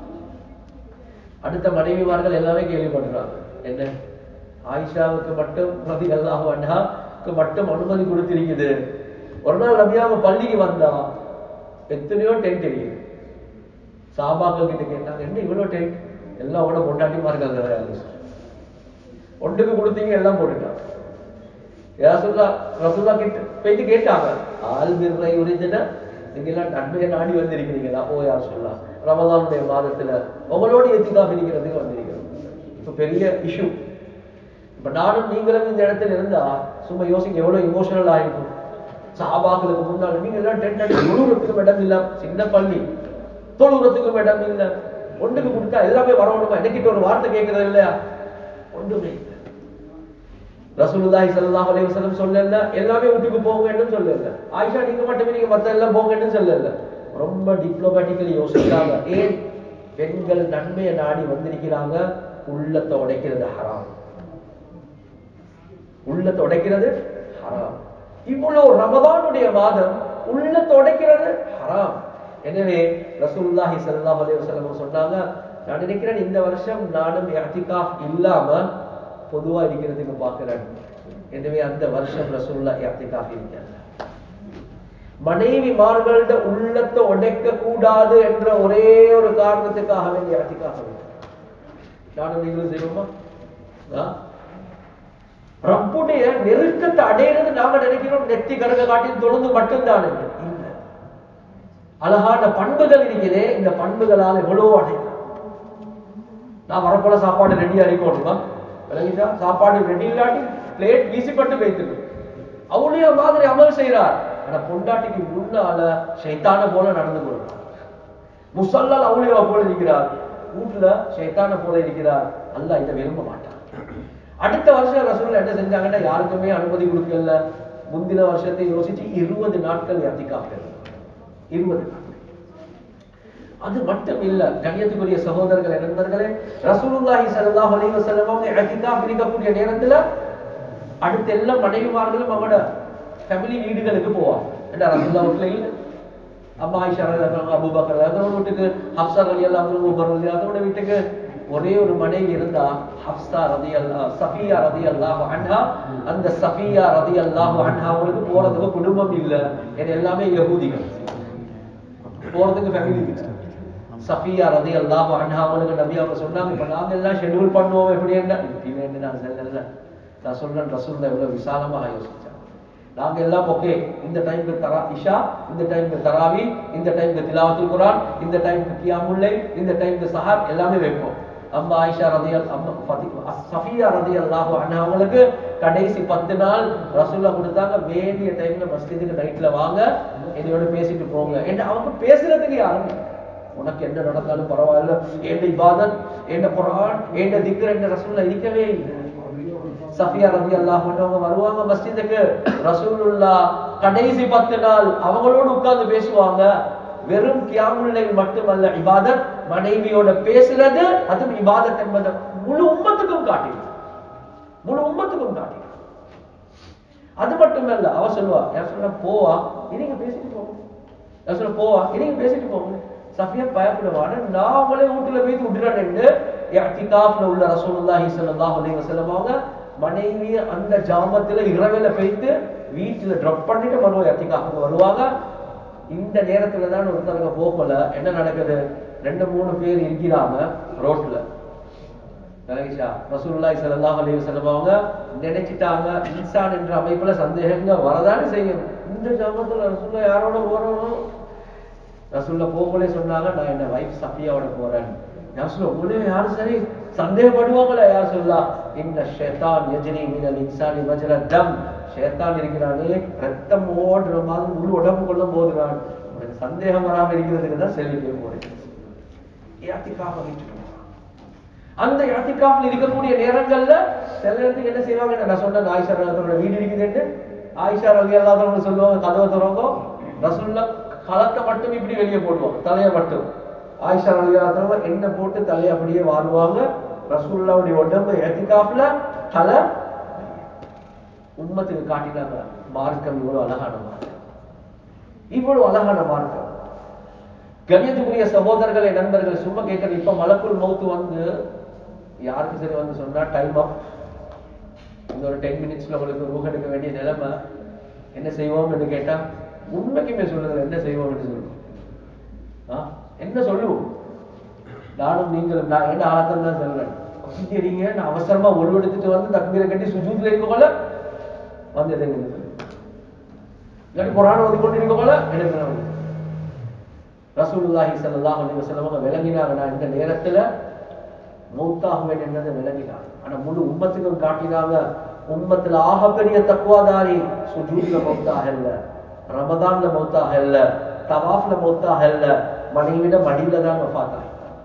அடுத்த மனைவிமார்கள் எல்லாமே கேள்விப்படுறாங்க என்ன ஆயிஷாவுக்கு மட்டும் ரதி அல்லாஹு அண்ணாக்கு மட்டும் அனுமதி கொடுத்திருக்குது ஒரு நாள் ரபியாவை பள்ளிக்கு வந்தா எத்தனையோ டென்ட் இருக்குது சாபாக்கள் கிட்ட கேட்டாங்க என்ன இவ்வளவு டென்ட் எல்லாம் கூட பொண்டாட்டிமார்கள் ஒன்றுக்கு கொடுத்தீங்க எல்லாம் போட்டுட்டாங்க ரசுல்லா ரசுல்லா கிட்ட போயிட்டு கேட்டாங்க ஆள் பிறை உரிஞ்சுனா நீங்க எல்லாம் நன்மையை நாடி வந்திருக்கிறீங்களா ஓ யார் சொல்லா ரமதானுடைய மாதத்துல உங்களோட எத்திகா பிரிக்கிறதுக்கு வந்திருக்கிறோம் இப்ப பெரிய இஷ்யூ இப்ப நானும் நீங்களும் இந்த இடத்துல இருந்தா சும்மா யோசிக்க எவ்வளவு இமோஷனல் ஆயிருக்கும் சாபாக்களுக்கு முன்னால நீங்க எல்லாம் டென்ட் அடி தொழுகிறதுக்கும் இடம் இல்ல சின்ன பள்ளி தொழுகிறதுக்கும் இடம் இல்ல ஒண்ணுக்கு கொடுத்தா எல்லாமே வரணுமா என்னைக்கிட்ட ஒரு வார்த்தை கேட்கறது இல்லையா ஒன்றுமே இல்லை ரசூலுல்லாஹி ஸல்லல்லாஹு அலைஹி வஸல்லம் சொல்லல எல்லாமே வீட்டுக்கு போக வேண்டும் சொல்லல ஆயிஷா நீங்க மட்டுமே நீங்க மத்த எல்லாம் போக வேண்டும் சொல்லல ரொம்ப டிப்ளோமேட்டிக்கலி யோசிக்கிறாங்க ஏன் பெண்கள் நன்மையை நாடி வந்திருக்கிறாங்க உள்ளத்தை உடைக்கிறது ஹராம் உள்ளத்தை உடைக்கிறது ஹராம் இவ்வளவு ரமதானுடைய மாதம் உள்ளத்தை உடைக்கிறது ஹராம் எனவே ரசூலுல்லாஹி ஸல்லல்லாஹு அலைஹி வஸல்லம் சொன்னாங்க நான் நினைக்கிறேன் இந்த வருஷம் நானும் இஅ்திகாஃப் இல்லாம பொதுவா இருக்கிறதுக்கு பார்க்கிறேன் எனவே அந்த வருஷம் ரசூல்லா இஅ்திகாஃப் இருக்காங்க மனைவிமார்கள்ட உள்ளத்தை உடைக்க கூடாது என்ற ஒரே ஒரு காரணத்துக்காக வேண்டிய இஅ்திகாஃப் நானும் நீங்களும் செய்வோமா ஆ? ரப்புடைய நெருக்கத்தை அடையிறது நாம நினைக்கிறோம் நெத்தி கருக காட்டி தொழுந்து மட்டும்தான் என்று. இல்ல அழகான பண்புகள் இருக்குதே இந்த பண்புகளால் எவ்வளோ அடையலாம் நான் வரப்போல சாப்பாடு ரெடி அடிக்கணுமா விளங்கிட்டா சாப்பாடு ரெடி இல்லாட்டி பிளேட் வீசிப்பட்டு வைத்துடும் அவளைய மாதிரி அமல் செய்கிறார் ஆனா பொண்டாட்டிக்கு முன்னால ஷைத்தான போல நடந்து கொள்றார் முசல்லால் அவளியா போல இருக்கிறார் வீட்டுல ஷைத்தான போல இருக்கிறார் அல்லாஹ் இதை விரும்ப மாட்டான் அடுத்த வருஷம் ரசூல் என்ன செஞ்சாங்கன்னா யாருக்குமே அனுமதி கொடுக்கல முந்தின வருஷத்தை யோசிச்சு இருபது நாட்கள் அத்திக்காக இருபது நாட்கள் அது மட்டும் இல்ல கண்ணியத்துக்குரிய சகோதரர்களே நண்பர்களே ரசூலுல்லாஹி ஸல்லல்லாஹு அலைஹி வஸல்லம் அவங்க இஅ்திகாஃப் இருக்கக்கூடிய நேரத்துல அடுத்த எல்லா மனைவிமார்களும் அவங்களோட ஃபேமிலி வீடுகளுக்கு போவாங்க என்ன ரசூல்லா வீட்டுல இல்ல அம்மா ஆயிஷா ரலியல்லாஹு அபூபக்கர் அதோட வீட்டுக்கு ஹப்ஸா ரலியல்லாஹு உமர் ரலியல்லாஹு அதோட வீட்டுக்கு ஒரே ஒரு மனைவி இருந்தா ஹப்ஸா ரலியல்லாஹு சஃபியா ரலியல்லாஹு அன்ஹா அந்த சஃபியா ரலியல்லாஹு அன்ஹா அவங்களுக்கு போறதுக்கு குடும்பம் இல்ல இது எல்லாமே யகூதிகள் போறதுக்கு ஃபேமிலி இல்லை சஃபியா ரதி அல்லாஹ் அன்ஹா அவங்களுக்கு நபி அவங்க சொன்னாங்க இப்ப நாங்க எல்லாம் ஷெட்யூல் பண்ணுவோம் எப்படி என்ன இப்படி என்ன நான் சொல்லல நான் சொல்றேன் ரசூல் எவ்வளவு விசாலமாக யோசிச்சாங்க நாங்க எல்லாம் ஓகே இந்த டைம்க்கு தரா இஷா இந்த டைம்க்கு தராவி இந்த டைம்க்கு திலாவத்துல் குரான் இந்த டைம்க்கு கியாமுல்லை இந்த டைம்க்கு சஹார் எல்லாமே வைப்போம் அம்மா ஆயிஷா ரதி அம்மா ஃபதி சஃபியா ரதி அல்லாஹ் அன்ஹா அவங்களுக்கு கடைசி பத்து நாள் ரசூல்லா கொடுத்தாங்க வேண்டிய டைம்ல மஸ்ஜிதுக்கு நைட்ல வாங்க என்னையோட பேசிட்டு போங்க என்ன அவங்க பேசுறதுக்கு யாரும் இல்லை. உனக்கு என்ன நடந்தாலும் பரவாயில்ல ஏண்ட இபாதத் ஏண்ட குரான் ஏண்ட திக்ர் என்ற ரசூல்ல இருக்கவே இல்லை சஃபியா ரதி அல்லாஹ் அவங்க வருவாங்க மஸ்ஜிதுக்கு ரசூலுல்லா கடைசி பத்து நாள் அவங்களோட உட்கார்ந்து பேசுவாங்க வெறும் கியாமுல்லை மட்டுமல்ல இபாதத் மனைவியோட பேசுறது அதுவும் இபாதத் என்பதை முழு உம்மத்துக்கும் காட்டிடும் முழு உம்மத்துக்கும் காட்டிடும் அது மட்டுமல்ல அவ சொல்லுவா யார் சொல்ல போவா நீங்க பேசிட்டு போங்க யார் சொல்ல போவா நீங்க பேசிட்டு போங்க சஃபியா பயப்படுவான நான் அவங்களே வீட்டுல போய் விட்டுறேன்னு இஅ்திகாஃப்ல உள்ள ரசூலுல்லாஹி ஸல்லல்லாஹு அலைஹி வஸல்லம் அவங்க மனைவி அந்த ஜாமத்துல இரவில போயிட்டு வீட்டுல ட்ராப் பண்ணிட்டு வருவாங்க இஅ்திகாஃப்க்கு வருவாங்க இந்த நேரத்துல தான் ஒருத்தவங்க போகல என்ன நடக்குது ரெண்டு மூணு பேர் இருக்கிறாங்க ரோட்ல நரகிஷா ரசூலுல்லாஹி ஸல்லல்லாஹு அலைஹி வஸல்லம் அவங்க நினைச்சிட்டாங்க இன்சான் என்ற அமைப்புல சந்தேகங்க வரதானே செய்யும் இந்த ஜாமத்துல ரசூலுல்லா யாரோட போறோம் ரசூல்லா போகலே சொன்னாங்க நான் என்ன வைஃப் சஃபியாவோட போறேன் யார் சொல்ல உங்களே யார் சரி சந்தேகப்படுவாங்களா யார் சொல்லா இந்த ஷேத்தான் யஜ்ரி மினல் இன்சானி மஜ்ர தம் ஷேத்தான் இருக்கிறானே ரத்தம் ஓடுற மாதிரி முழு உடம்புக்குள்ள போதுறான் உனக்கு சந்தேகம் வராம இருக்கிறதுக்கு தான் செல்வி கேட்க போறேன் யாத்திக்காக வச்சுக்கணும் அந்த யாத்திகாஃப்ல இருக்கக்கூடிய நேரங்கள்ல சில நேரத்துக்கு என்ன செய்வாங்க நான் சொன்ன ஆயிஷா ரலியல்லாஹு வீடு இருக்குதுன்னு ஆயிஷா ரலியல்லாஹு சொல்லுவாங்க கதவை திறங்க ரசூல்லா களத்தை மட்டும் இப்படி வெளியே போடுவாங்க தலையை மட்டும் ஆயிஷா ரலியல்லாஹு என்ன போட்டு தலையை அப்படியே வாருவாங்க ரசூல்லாவுடைய உடம்பு எத்திகாஃப்ல தலை உம்மத்துக்கு காட்டினாங்க மார்க்கம் இவ்வளவு அழகான மார்க்கம் இவ்வளவு அழகான மார்க்கம் கணியத்துக்குரிய சகோதரர்களே நண்பர்கள் சும்மா கேட்கறது இப்ப மலக்குள் மௌத்து வந்து யாருக்கு சரி வந்து சொன்னா டைம் அப் இந்த ஒரு டென் மினிட்ஸ்ல உங்களுக்கு ரூஹ் எடுக்க வேண்டிய நிலைமை என்ன செய்வோம் என்று கேட்டா உண்மைக்குமே சொல்லுங்க என்ன செய்வோம் என்று சொல்லுவோம் ஆ? என்ன சொல்லுவோம் நானும் நீங்களும் நான் என்ன ஆழத்தில் தான் சொல்றேன் கொஞ்சம் நான் அவசரமா ஒரு எடுத்துட்டு வந்து தக்பீரை கட்டி சுஜூத்ல இருக்கோல வந்து எதுங்க இல்லாட்டி குரான் ஓதி கொண்டு இருக்கோல எடுக்கணும் ரசூலுல்லாஹி ஸல்லல்லாஹு அலைஹி வஸல்லம் அவங்க விளங்கினாங்க நான் இந்த நேரத்துல மௌத்தாகுவேன் என்றதை விளங்கினாங்க ஆனா முழு உம்மத்துக்கும் காட்டினாங்க உம்மத்துல ஆகப்பெரிய தக்குவாதாரி சுஜூத்ல மௌத்தாக இல்ல ரமதான்ல மௌத்தாக இல்ல தவாஃப்ல மௌத்தாக இல்ல மனைவிட மடியில தான் வஃபாத்தாக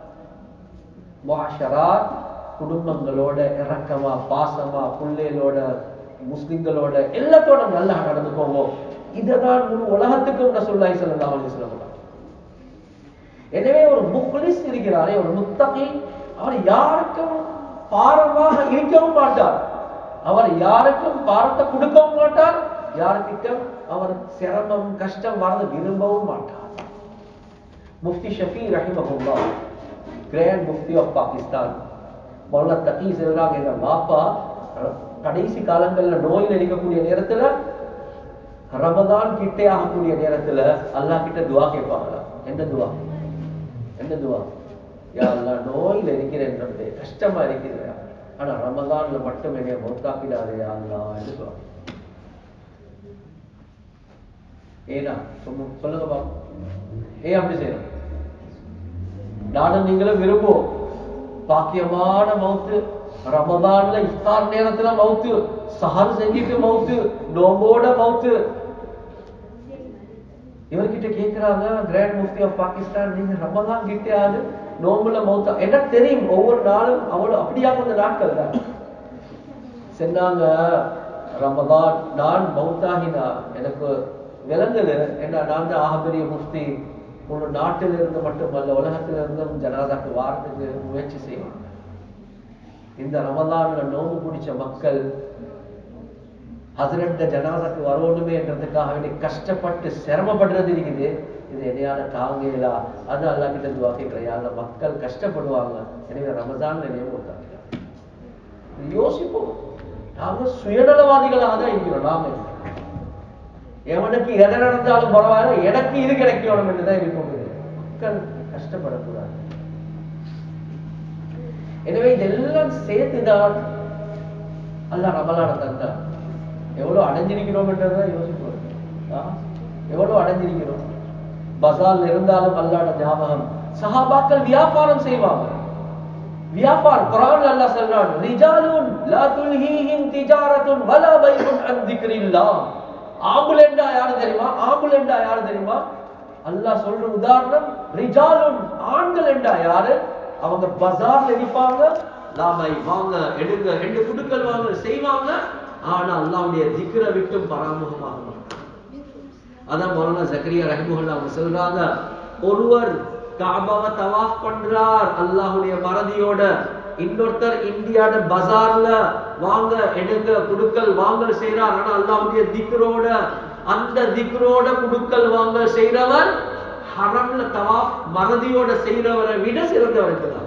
முஆஷராத் குடும்பங்களோட இறக்கமா பாசமா பிள்ளைகளோட முஸ்லிம்களோட எல்லாத்தோட நல்லா நடந்து போவோம் இதுதான் முழு உலகத்துக்கும் ரசூலுல்லாஹி ஸல்லல்லாஹு அலைஹி வஸல்லம் எனவே ஒரு முக்லிஸ் இருக்கிறாரே ஒரு முத்தகி அவர் யாருக்கும் பாரமாக இருக்கவும் மாட்டார் அவர் யாருக்கும் பாரத்தை கொடுக்கவும் மாட்டார் யாருக்கிட்டும் அவர் சிரமம் கஷ்டம் வரது விரும்பவும் மாட்டார் முஃப்தி ஷஃபி ரஹிமஹுல்லா கிராண்ட் முஃப்தி ஆஃப் பாகிஸ்தான் மௌலா தகி சொல்றாங்க எங்க பாப்பா கடைசி காலங்கள்ல நோயில் இருக்கக்கூடிய நேரத்துல ரமதான் கிட்டே ஆகக்கூடிய நேரத்துல அல்லாஹ் கிட்ட துவா கேட்பாங்களா என்ன துவா என்ன துவா யா அல்லாஹ் நோயில இருக்கிறேன் ரப்பே கஷ்டமா இருக்குது ஆனா ரமதான்ல மட்டும் என்னை மௌத்தாக்கிடாதே யா அல்லாஹ் என்று சொல்லுவாங்க ஏனா சொல்லுங்க சொல்லுங்க பாப்போம் ஏன் அப்படி செய்யணும் நானும் நீங்களும் விரும்புவோம் பாக்கியமான மவுத்து ரமதான்ல இஃப்தார் நேரத்துல மவுத்து சஹர் செஞ்சிட்டு மவுத்து நோம்போட மவுத்து இவர்கிட்ட கேக்குறாங்க கிராண்ட் முஃப்தி ஆஃப் பாகிஸ்தான் நீங்க ரமதான் கிட்டையாது நோம்புல மௌத்தா எனக்கு தெரியும் ஒவ்வொரு நாளும் அவ்வளவு அப்படியா கொஞ்ச நாட்கள் தான் சொன்னாங்க ரமதான் நான் மௌத்தாகினா எனக்கு விளங்குது என்ன நான் தான் ஆகப்பெரிய முஃப்தி முழு நாட்டில் இருந்து மட்டுமல்ல உலகத்தில் இருந்தும் ஜனாதாக்கு வாரத்துக்கு முயற்சி செய்வாங்க இந்த ரமதான்ல நோம்பு பிடிச்ச மக்கள் ஹசரட்ட ஜனாதாக்கு வரணுமே என்றதுக்காக வேண்டி கஷ்டப்பட்டு சிரமப்படுறது இருக்குது இது என்னையால தாங்கலா அது அல்லா கிட்ட துவா கேட்கிறேன் மக்கள் கஷ்டப்படுவாங்க எனவே ரமதான் நினைவு யோசிப்போம் நாம சுயநலவாதிகளாக தான் இருக்கிறோம் நாம எவனுக்கு எதை நடந்தாலும் பரவாயில்ல எனக்கு இது கிடைக்கணும் என்றுதான் இருக்கும் மக்கள் கஷ்டப்படக்கூடாது எனவே இதெல்லாம் சேர்த்துதான் அல்ல ரமலான தந்தான் எவ்வளவு அடைஞ்சிருக்கிறோம் என்றதான் யோசிப்போம் ஆ? எவ்வளவு அடைஞ்சிருக்கிறோம் பசால் இருந்தாலும் அல்லாட ஞாபகம் சஹாபாக்கள் வியாபாரம் செய்வாங்க வியாபாரம் குரான் அல்லாஹ் சொல்றான் ரிஜாலுன் லா துல்ஹீஹிம் திஜாரத்துன் வலா பைஉன் அன் திக்ரில்லாஹ் ஆம்புலண்டா யாரு தெரியுமா ஆம்புலண்டா யாரு தெரியுமா அல்லாஹ் சொல்ற உதாரணம் ரிஜாலுன் ஆண்கள் என்றா யாரு அவங்க பஜார்ல நிப்பாங்க லாமை வாங்க எடுங்க ரெண்டு குடுக்கல் வாங்க செய்வாங்க ஆனா அல்லாஹ்வுடைய திக்ர விட்டும் பராமுகமாக மாட்டாங்க அதான் மௌலானா ஜக்கரியா ரஹிமுல்லா அவங்க சொல்றாங்க ஒருவர் காபாவை தவாஃப் பண்றார் அல்லாஹ்வுடைய மறதியோட இன்னொருத்தர் இந்தியாட பஜார்ல வாங்க எடுங்க குடுக்கல் வாங்கல் செய்றார் ஆனா அல்லாஹ்வுடைய திக்ரோட அந்த திக்ரோட குடுக்கல் வாங்கல் செய்றவர் ஹரம்ல தவாஃப் மறதியோட செய்றவரை விட சிறந்தவர் இருக்கிறார்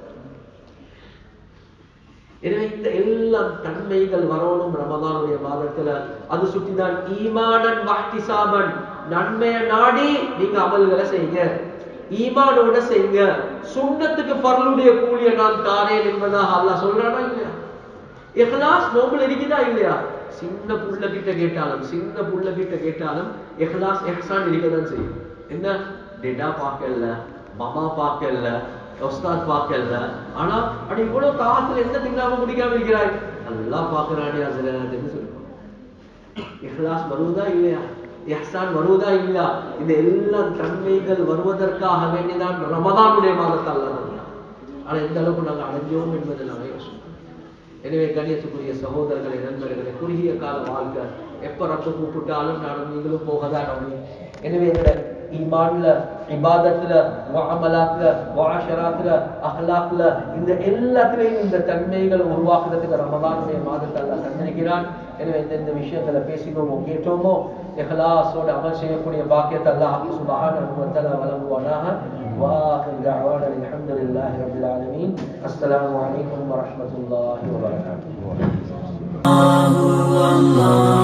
எனவே இந்த எல்லா தன்மைகள் வரணும் ரமதானுடைய மாதத்துல அது சுற்றிதான் ஈமானன் வஹ்திசாபன் நன்மையை நாடி நீங்க அமல்களை செய்யுங்க ஈமானோட செய்யுங்க சுண்ணத்துக்கு பரலுடைய கூலிய நான் தாரேன் என்பதாக அல்லாஹ் சொல்றானா இல்லையா இஹ்லாஸ் நோம்புல இருக்குதா இல்லையா சின்ன புள்ள கிட்ட கேட்டாலும் சின்ன புள்ள கிட்ட கேட்டாலும் இஹ்லாஸ் எஹ்சான் இருக்கதான் செய்யும் என்ன டெடா பார்க்கல மமா பார்க்கல உஸ்தாத் பார்க்கல ஆனா அடி இவ்வளவு காலத்துல என்ன தின்னாம குடிக்காம இருக்கிறாய் நல்லா பாக்குறானே அதுன்னு சொல்லுவோம் இஹ்லாஸ் வருவதா இல்லையா இஹ்சான் வருவதா இல்லையா இந்த எல்லா தன்மைகள் வருவதற்காக வேண்டிதான் ரமதானுடைய மாதத்தை அல்லாஹ் தந்தான். ஆனா எந்த அளவுக்கு நாங்க அடைஞ்சோம் என்பது நாங்க யோசிக்கணும் எனவே கணியத்துக்குரிய சகோதரர்களை நண்பர்களை குறுகிய கால வாழ்க்கை எப்ப ரப்ப கூப்பிட்டாலும் நானும் நீங்களும் போகதான் முடியும் எனவே எங்களோட ஈமான்ல இபாதத்துல முஅமலாத்துல முஆஷராத்துல அஹ்லாக்ல இந்த எல்லாத்துலயும் இந்த தன்மைகளை உருவாக்குறதுக்கு ரமதானுடைய மாதத்தை அல்லாஹ் தந்திருக்கிறான் எனவே எந்தெந்த விஷயங்களை பேசினோமோ கேட்டோமோ இஹ்லாஸோட அமல் செய்யக்கூடிய பாக்கியத்தை அல்லாஹ் சுப்ஹானஹு வ தஆலா வழங்குவானாக وآخر دعوانا الحمد لله رب العالمين السلام عليكم ورحمة الله وبركاته الله